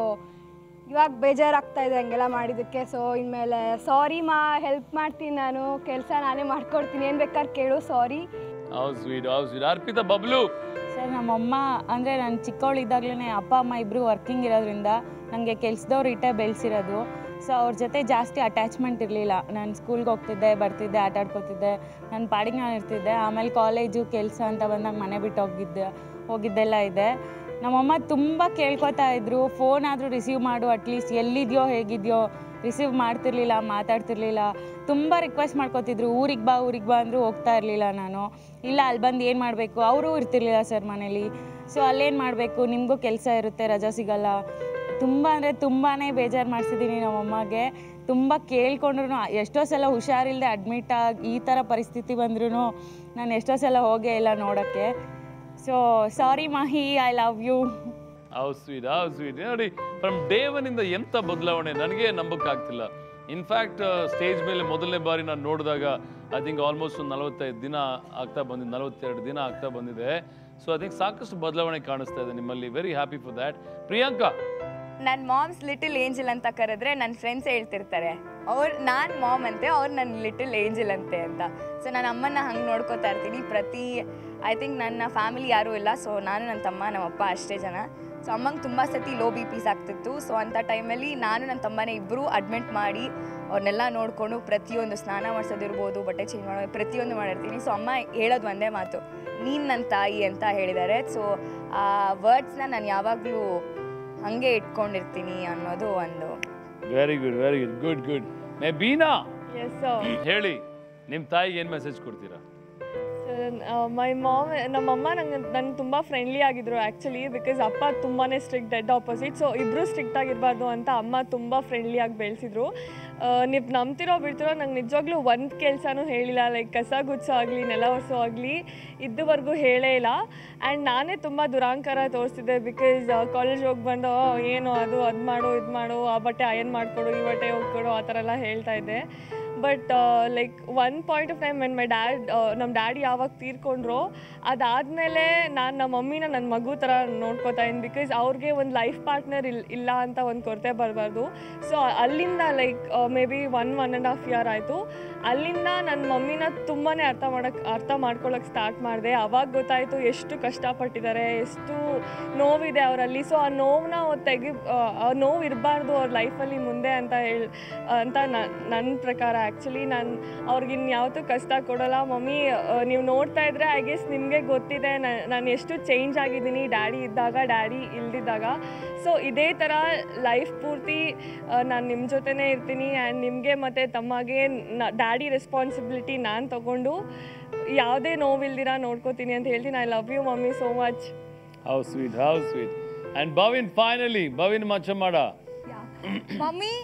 ಇವಾಗ ಬೇಜಾರಾಗ್ತಾ ಇದೆ ಹಂಗೆಲ್ಲ ಮಾಡಿದ್ದಕ್ಕೆ ಸೊ ಇನ್ಮೇಲೆ ಸಾರಿ ಮಾ ಹೆಲ್ಪ್ ಮಾಡ್ತೀನಿ ನಾನು ಕೆಲಸ ನಾನೇ ಮಾಡ್ಕೊಡ್ತೀನಿ ಏನು ಬೇಕಾದ್ರೆ ಕೇಳು sorry how sweet how sweet Arpita Bablu sir ನಮ್ಮಮ್ಮ ಅಂದರೆ ನಾನು ಚಿಕ್ಕವಳಿದ್ದಾಗಲೇ ಅಪ್ಪ ಅಮ್ಮ ಇಬ್ಬರು ವರ್ಕಿಂಗ್ ಇರೋದ್ರಿಂದ ನನಗೆ ಕೆಲ್ಸದವ್ರು ಇಟ್ಟೆ ಬೆಳೆಸಿರೋದು ಸೊ ಅವ್ರ ಜೊತೆ ಜಾಸ್ತಿ ಅಟ್ಯಾಚ್ಮೆಂಟ್ ಇರಲಿಲ್ಲ ನಾನು ಸ್ಕೂಲ್ಗೆ ಹೋಗ್ತಿದ್ದೆ ಬರ್ತಿದ್ದೆ ಆಟ ಆಡ್ಕೊತಿದ್ದೆ ನನ್ನ ಪಾಡಿಗೆ ನಾನು ಇರ್ತಿದ್ದೆ ಆಮೇಲೆ ಕಾಲೇಜು ಕೆಲಸ ಅಂತ ಬಂದಾಗ ಮನೆ ಬಿಟ್ಟು ಹೋಗಿದ್ದೆ ಹೋಗಿದ್ದೆಲ್ಲ ಇದೆ ನಮ್ಮಮ್ಮ ತುಂಬ ಕೇಳ್ಕೊತಾ ಇದ್ರು ಫೋನ್ ಆದರೂ ರಿಸೀವ್ ಮಾಡು ಅಟ್ಲೀಸ್ಟ್ ಎಲ್ಲಿದೆಯೋ ಹೇಗಿದೆಯೋ ರಿಸೀವ್ ಮಾಡ್ತಿರ್ಲಿಲ್ಲ ಮಾತಾಡ್ತಿರ್ಲಿಲ್ಲ ತುಂಬ ರಿಕ್ವೆಸ್ಟ್ ಮಾಡ್ಕೊತಿದ್ರು ಊರಿಗೆ ಬಾ ಊರಿಗೆ ಬಾ ಅಂದರೂ ಹೋಗ್ತಾ ಇರಲಿಲ್ಲ ನಾನು ಇಲ್ಲ ಅಲ್ಲಿ ಬಂದು ಏನು ಮಾಡಬೇಕು ಅವರು ಇರ್ತಿರ್ಲಿಲ್ಲ ಸರ್ ಮನೇಲಿ ಸೊ ಅಲ್ಲೇನು ಮಾಡಬೇಕು ನಿಮಗೂ ಕೆಲಸ ಇರುತ್ತೆ ರಜಾ ಸಿಗಲ್ಲ ತುಂಬ ಅಂದರೆ ತುಂಬಾ ಬೇಜಾರು ಮಾಡಿಸಿದ್ದೀನಿ ನಮ್ಮಮ್ಮಗೆ ತುಂಬ ಕೇಳ್ಕೊಂಡ್ರು ಎಷ್ಟೋ ಸಲ ಹುಷಾರಿಲ್ಲದೆ ಅಡ್ಮಿಟ್ ಆಗಿ ಈ ಥರ ಪರಿಸ್ಥಿತಿ ಬಂದ್ರೂ ನಾನು ಎಷ್ಟೋ ಸಲ ಹೋಗೇ ಇಲ್ಲ ನೋಡೋಕ್ಕೆ so sorry Mahi I love you how sweet how sweet ನೋಡಿ ಫ್ರಮ್ ಡೇ ಇಂದ ಎಂಥ ಬದಲಾವಣೆ ನನಗೆ ನಂಬಕ್ಕಾಗ್ತಿಲ್ಲ ಇನ್ಫ್ಯಾಕ್ಟ್ ಸ್ಟೇಜ್ ಮೇಲೆ ಮೊದಲನೇ ಬಾರಿ ನಾನು ನೋಡಿದಾಗ ಐ ಥಿಂಕ್ ಆಲ್ಮೋಸ್ಟ್ ಒಂದು ನಲವತ್ತೈದು ದಿನ ಆಗ್ತಾ ಬಂದಿದೆ ನಲವತ್ತೆರಡು ದಿನ ಆಗ್ತಾ ಬಂದಿದೆ ಸೊ ಐ ಥಿಂಕ್ ಸಾಕಷ್ಟು ಬದಲಾವಣೆ ಕಾಣಿಸ್ತಾ ಇದೆ ನಿಮ್ಮಲ್ಲಿ very happy for that Priyanka ನನ್ನ ಮಾಮ್ಸ್ ಲಿಟಲ್ ಏಂಜಲ್ ಅಂತ ಕರೆದ್ರೆ ನನ್ನ ಫ್ರೆಂಡ್ಸ್ ಹೇಳ್ತಿರ್ತಾರೆ ಅವ್ರು ನಾನು ಮಾಮ್ ಅಂತೆ ಅವ್ರು ನನ್ನ ಲಿಟಲ್ ಏಂಜಲ್ ಅಂತೆ ಅಂತ ಸೊ ನಾನು ಅಮ್ಮನ ಹಂಗೆ ನೋಡ್ಕೋತಾ ಇರ್ತೀನಿ ಪ್ರತಿ ಐ ಥಿಂಕ್ ನನ್ನ ಫ್ಯಾಮಿಲಿ ಯಾರೂ ಇಲ್ಲ ಸೊ ನಾನು ನನ್ನ ತಮ್ಮ ನಮ್ಮಪ್ಪ ಅಷ್ಟೇ ಜನ ಸೊ ಅಮ್ಮಂಗೆ ತುಂಬ ಸತಿ ಲೋ ಬಿ ಪೀಸ್ ಆಗ್ತಿತ್ತು ಸೊ ಅಂಥ ಟೈಮಲ್ಲಿ ನಾನು ನನ್ನ ತಮ್ಮನೇ ಇಬ್ಬರು ಅಡ್ಮಿಟ್ ಮಾಡಿ ಅವ್ರನ್ನೆಲ್ಲ ನೋಡಿಕೊಂಡು ಪ್ರತಿಯೊಂದು ಸ್ನಾನ ಮಾಡಿಸೋದಿರ್ಬೋದು ಬಟ್ಟೆ ಚೇಂಜ್ ಮಾಡೋದು ಪ್ರತಿಯೊಂದು ಮಾಡಿರ್ತೀನಿ ಸೊ ಅಮ್ಮ ಹೇಳೋದು ಒಂದೇ ಮಾತು ನೀನು ನನ್ನ ತಾಯಿ ಅಂತ ಹೇಳಿದ್ದಾರೆ ಸೊ ಆ ವರ್ಡ್ಸ್ನ ನಾನು ಯಾವಾಗಲೂ ಹಂಗೆ ಇಟ್ಕೊಂಡಿರ್ತೀನಿ ಅನ್ನೋದು ಒಂದು very good very good good good Mebina yes ಹೇಳಿ ನಿಮ್ಮ ತಾಯಿಗೆ ಏನು ಮೆಸೇಜ್ ಕೊಡ್ತೀರಾ ಮೈ ಮಾಮ್ ನಮ್ಮಮ್ಮ ನಂಗೆ ನಂಗೆ ತುಂಬ ಫ್ರೆಂಡ್ಲಿ ಆಗಿದ್ರು ಆ್ಯಕ್ಚುಲಿ ಬಿಕಾಸ್ ಅಪ್ಪ ತುಂಬಾ ಸ್ಟ್ರಿಕ್ಟ್ ಡೆಡ್ ಆಪೋಸಿಟ್ ಸೊ ಇಬ್ಬರು ಸ್ಟ್ರಿಕ್ಟ್ ಆಗಿರಬಾರ್ದು ಅಂತ ಅಮ್ಮ ತುಂಬ ಫ್ರೆಂಡ್ಲಿಯಾಗಿ ಬೆಳೆಸಿದ್ರು ನೀವು ನಂಬ್ತಿರೋ ಬಿಡ್ತಿರೋ ನಂಗೆ ನಿಜವಾಗ್ಲೂ ಒಂದು ಕೆಲಸನೂ ಹೇಳಿಲ್ಲ ಲೈಕ್ ಕಸ ಗುಚ್ಚೋ ಆಗಲಿ ನೆಲ ಒರೆಸೋ ಆಗಲಿ ಇದುವರೆಗೂ ಹೇಳೇ ಇಲ್ಲ ಆ್ಯಂಡ್ ನಾನೇ ತುಂಬ ದುರಾಂಕಾರ ತೋರಿಸ್ತಿದ್ದೆ ಬಿಕಾಸ್ ಕಾಲೇಜ್ ಹೋಗಿ ಬಂದು "ಓ, ಏನು ಅದು ಅದು ಮಾಡು ಇದು ಮಾಡು ಆ ಬಟ್ಟೆ ಅಯನ್ ಮಾಡಿಕೊಡು ಈ ಬಟ್ಟೆ ಹೋಗ್ಕೊಡು ಆ ಥರ ಎಲ್ಲ ಹೇಳ್ತಾ ಇದ್ದೆ but like one point of time when my dad ನಮ್ಮ ಡ್ಯಾಡಿ ಯಾವಾಗ ತೀರ್ಕೊಂಡ್ರೋ ಅದಾದಮೇಲೆ ನಾನು ನಮ್ಮ ಮಮ್ಮಿನ ನನ್ನ ಮಗು ಥರ ನೋಡ್ಕೋತಾ ಇದ್ದೀನಿ ಬಿಕಾಸ್ ಅವ್ರಿಗೆ ಒಂದು ಲೈಫ್ ಪಾರ್ಟ್ನರ್ ಇಲ್ ಇಲ್ಲ ಅಂತ ಒಂದು ಕೊರತೆ ಬರಬಾರ್ದು ಸೊ ಅಲ್ಲಿಂದ like maybe one one and half year ಆಯಿತು ಅಲ್ಲಿಂದ ನನ್ನ ಮಮ್ಮಿನ ತುಂಬಾ ಅರ್ಥ ಮಾಡೋಕ್ಕೆ ಅರ್ಥ ಮಾಡ್ಕೊಳ್ಳೋಕೆ ಸ್ಟಾರ್ಟ್ ಮಾಡಿದೆ ಅವಾಗ ಗೊತ್ತಾಯಿತು ಎಷ್ಟು ಕಷ್ಟಪಟ್ಟಿದ್ದಾರೆ ಎಷ್ಟು ನೋವಿದೆ ಅವರಲ್ಲಿ ಸೊ ಆ ನೋವನ್ನ ತೆಗಿ ಆ ನೋವು ಇರಬಾರ್ದು ಅವ್ರ ಲೈಫಲ್ಲಿ ಮುಂದೆ ಅಂತ ಹೇಳಿ ಅಂತ ನನ್ನ ಪ್ರಕಾರ ಆ್ಯಕ್ಚುಲಿ ನಾನು ಅವ್ರಿಗೆ ಇನ್ಯಾವತ್ತೂ ಕಷ್ಟ ಕೊಡೋಲ್ಲ ಮಮ್ಮಿ ನೀವು ನೋಡ್ತಾ ಇದ್ರೆ ಐ ಗೆಸ್ ನಿಮಗೆ ಗೊತ್ತಿದೆ ನಾನು ಎಷ್ಟು ಚೇಂಜ್ ಆಗಿದ್ದೀನಿ ಡ್ಯಾಡಿ ಇದ್ದಾಗ ಡ್ಯಾಡಿ ಇಲ್ದಿದ್ದಾಗ ಸೊ ಇದೇ ಥರ ಲೈಫ್ ಪೂರ್ತಿ ನಾನು ನಿಮ್ಮ ಜೊತೆನೇ ಇರ್ತೀನಿ ಆ್ಯಂಡ್ ನಿಮಗೆ ಮತ್ತು ತಮ್ಮಗೆ ಡ್ಯಾಡಿ ರೆಸ್ಪಾನ್ಸಿಬಿಲಿಟಿ ನಾನು ತಗೊಂಡು ಯಾವುದೇ ನೋವಿಲ್ದಿರ ನೋಡ್ಕೋತೀನಿ ಅಂತ ಹೇಳ್ತೀನಿ I love you mummy so much how sweet how sweet and Bhavin finally Bhavin ಮಚ್ಚಮಾಡ ಮಮ್ಮಿ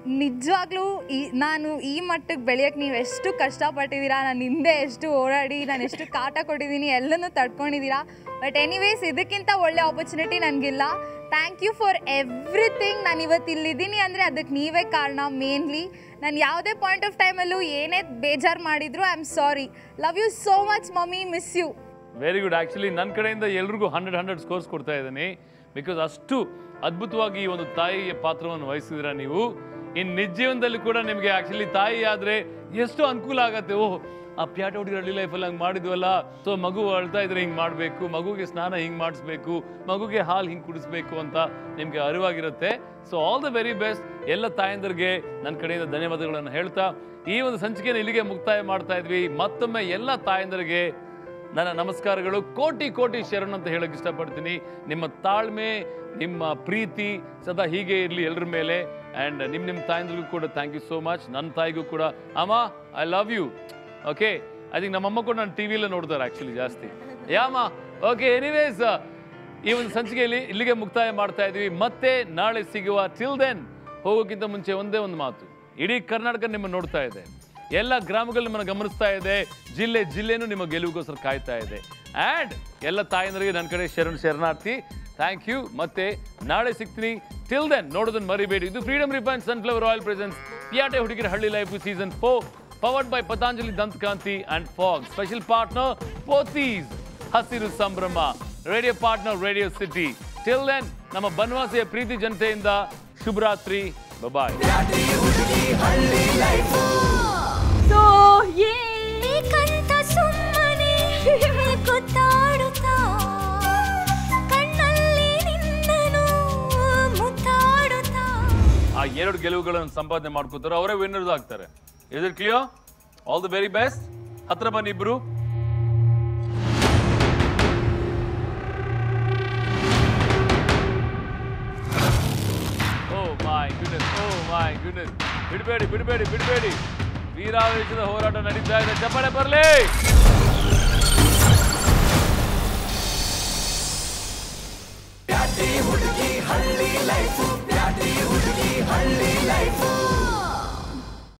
ನಿಜವಾಗ್ಲೂ ಈ ನಾನು ಈ ಮಟ್ಟಕ್ಕೆ ಬೆಳೆಯೋಕ್ಕೆ ನೀವು ಎಷ್ಟು ಕಷ್ಟಪಟ್ಟಿದ್ದೀರಾ ನಾನು ಹಿಂದೆ ಎಷ್ಟು ಓಡಾಡಿ ನಾನು ಎಷ್ಟು ಕಾಟ ಕೊಟ್ಟಿದ್ದೀನಿ ಎಲ್ಲನೂ ತಡ್ಕೊಂಡಿದ್ದೀರಾ ಬಟ್ ಎನಿವೇಸ್ ಇದಕ್ಕಿಂತ ಒಳ್ಳೆ ಆಪರ್ಚುನಿಟಿ ನನಗಿಲ್ಲ ಥ್ಯಾಂಕ್ ಯು ಫಾರ್ ಎವ್ರಿಥಿಂಗ್ ನಾನು ಇವತ್ತು ಇಲ್ಲಿದ್ದೀನಿ ಅಂದರೆ ಅದಕ್ಕೆ ನೀವೇ ಕಾರಣ ಮೇನ್ಲಿ ನಾನು ಯಾವುದೇ ಪಾಯಿಂಟ್ ಆಫ್ ಟೈಮಲ್ಲೂ ಏನೇ ಬೇಜಾರು ಮಾಡಿದ್ರು I am sorry love you so much mummy miss you very good actually ನನ್ನ ಕಡೆಯಿಂದ ಎಲ್ರಿಗೂ ಹಂಡ್ರೆಡ್ ಹಂಡ್ರೆಡ್ ಸ್ಕೋರ್ಸ್ ಕೊಡ್ತಾ ಇದ್ದೀನಿ ಬಿಕಾಸ್ ಅಷ್ಟು ಅದ್ಭುತವಾಗಿ ಈ ಒಂದು ತಾಯಿಯ ಪಾತ್ರವನ್ನು ವಹಿಸಿದ್ರ ನೀವು ಇನ್ನು ನಿಜ ಜೀವನದಲ್ಲಿ ಕೂಡ ನಿಮಗೆ ಆ್ಯಕ್ಚುಲಿ ತಾಯಿ ಆದರೆ ಎಷ್ಟು ಅನುಕೂಲ ಆಗತ್ತೆ ಓಹ್ ಆ ಪ್ಯಾಟ ಹುಡುಗರ ಹಳ್ಳಿ ಲೈಫಲ್ಲಿ ಹಂಗೆ ಮಾಡಿದ್ವಲ್ಲ ಸೊ ಮಗು ಅಳ್ತಾ ಇದ್ರೆ ಹಿಂಗೆ ಮಾಡಬೇಕು ಮಗುಗೆ ಸ್ನಾನ ಹಿಂಗೆ ಮಾಡಿಸ್ಬೇಕು ಮಗುಗೆ ಹಾಲು ಹಿಂಗೆ ಕುಡಿಸ್ಬೇಕು ಅಂತ ನಿಮಗೆ ಅರಿವಾಗಿರುತ್ತೆ so all the very best ಎಲ್ಲ ತಾಯಂದರಿಗೆ ನನ್ನ ಕಡೆಯಿಂದ ಧನ್ಯವಾದಗಳನ್ನು ಹೇಳ್ತಾ ಈ ಒಂದು ಸಂಚಿಕೆಯನ್ನು ಇಲ್ಲಿಗೆ ಮುಕ್ತಾಯ ಮಾಡ್ತಾ ಇದ್ವಿ ಮತ್ತೊಮ್ಮೆ ಎಲ್ಲ ತಾಯಂದರಿಗೆ ನನ್ನ ನಮಸ್ಕಾರಗಳು ಕೋಟಿ ಕೋಟಿ ಶರಣ್ ಅಂತ ಹೇಳಕ್ ಇಷ್ಟಪಡ್ತೀನಿ ನಿಮ್ಮ ತಾಳ್ಮೆ ನಿಮ್ಮ ಪ್ರೀತಿ ಸದಾ ಹೀಗೆ ಇರಲಿ ಎಲ್ಲರ ಮೇಲೆ ಆ್ಯಂಡ್ ನಿಮ್ಮ ನಿಮ್ಮ ತಾಯಂದ್ರಿಗೂ ಕೂಡ ಥ್ಯಾಂಕ್ ಯು ಸೋ ಮಚ್ ನನ್ನ ತಾಯಿಗೂ ಕೂಡ ಅಮ್ಮ I love you okay I think ನಮ್ಮಮ್ಮ ಕೂಡ ನಾನು ಟಿ ವಿಯಲ್ಲೇ ನೋಡ್ತಾರೆ ಆ್ಯಕ್ಚುಲಿ ಜಾಸ್ತಿ ಯಾಮ ಓಕೆ ಎನಿವೇಸ್ ಈ ಒಂದು ಸಂಚಿಕೆಯಲ್ಲಿ ಇಲ್ಲಿಗೆ ಮುಕ್ತಾಯ ಮಾಡ್ತಾ ಇದ್ವಿ ಮತ್ತೆ ನಾಳೆ ಸಿಗುವ ಟಿಲ್ ದೆನ್ ಹೋಗೋಕ್ಕಿಂತ ಮುಂಚೆ ಒಂದೇ ಒಂದು ಮಾತು ಇಡೀ ಕರ್ನಾಟಕ ನಿಮ್ಮನ್ನು ನೋಡ್ತಾ ಇದೆ ಎಲ್ಲ ಗ್ರಾಮಗಳು ನಿಮ್ಮನ್ನು ಗಮನಿಸ್ತಾ ಇದೆ ಜಿಲ್ಲೆ ಜಿಲ್ಲೆನೂ ನಿಮ್ಮ ಗೆಲುವಿಗೋಸ್ಕರ ಕಾಯ್ತಾ ಇದೆ ಆ್ಯಂಡ್ ಎಲ್ಲ ತಾಯಂದರಿಗೆ ನನ್ನ ಕಡೆ ಶರಣ್ ಶರಣಾರ್ಥಿ ಥ್ಯಾಂಕ್ ಯು ಮತ್ತೆ ನಾಳೆ ಸಿಗ್ತೀನಿ ಟಿಲ್ ದೆನ್ ನೋಡೋದನ್ನ ಮರಿಬೇಡಿ ಇದು freedom refined sunflower oil presents ಪಿಯಾಟೆ ಹುಡುಗಿರ ಹಳ್ಳಿ life season four powered by Patanjali Dantakanti and Fogg special partner Pothys ಹಸಿರು ಸಂಭ್ರಮ radio partner radio city till then ನಮ್ಮ ಬನವಾಸಿಯ ಪ್ರೀತಿ ಜನತೆಯಿಂದ ಶುಭರಾತ್ರಿ ಬಾಯ್ ಸೊ ಏಕಂತ ಸುಮ್ಮನೆ ಗೊತ್ತಾಡುತ್ತಾ ಕಣ್ಣಲ್ಲಿ ನಿನ್ನನು ಮುತ್ತಾಡುತ್ತಾ ಆ ಎರಡು ಗೆಲುವುಗಳನ್ನು ಸಂಪಾದನೆ ಮಾಡ್ಕೋತಾರೆ ಅವರೇ ವಿನ್ನರ್ಸ್ ಆಗ್ತಾರೆ is it clear all the very best ಹತ್ರ ಬನ್ನಿ ಇಬ್ರು ಓ my goodness O my goodness ಬಿಡಬೇಡಿ ಬಿಡಬೇಡಿ ಬಿಡಬೇಡಿ ವೀರಾವೇಶದ ಹೋರಾಟ ನಡೀತಾ ಇದೆ ಚಪ್ಪಾಳೆ ಬರಲಿ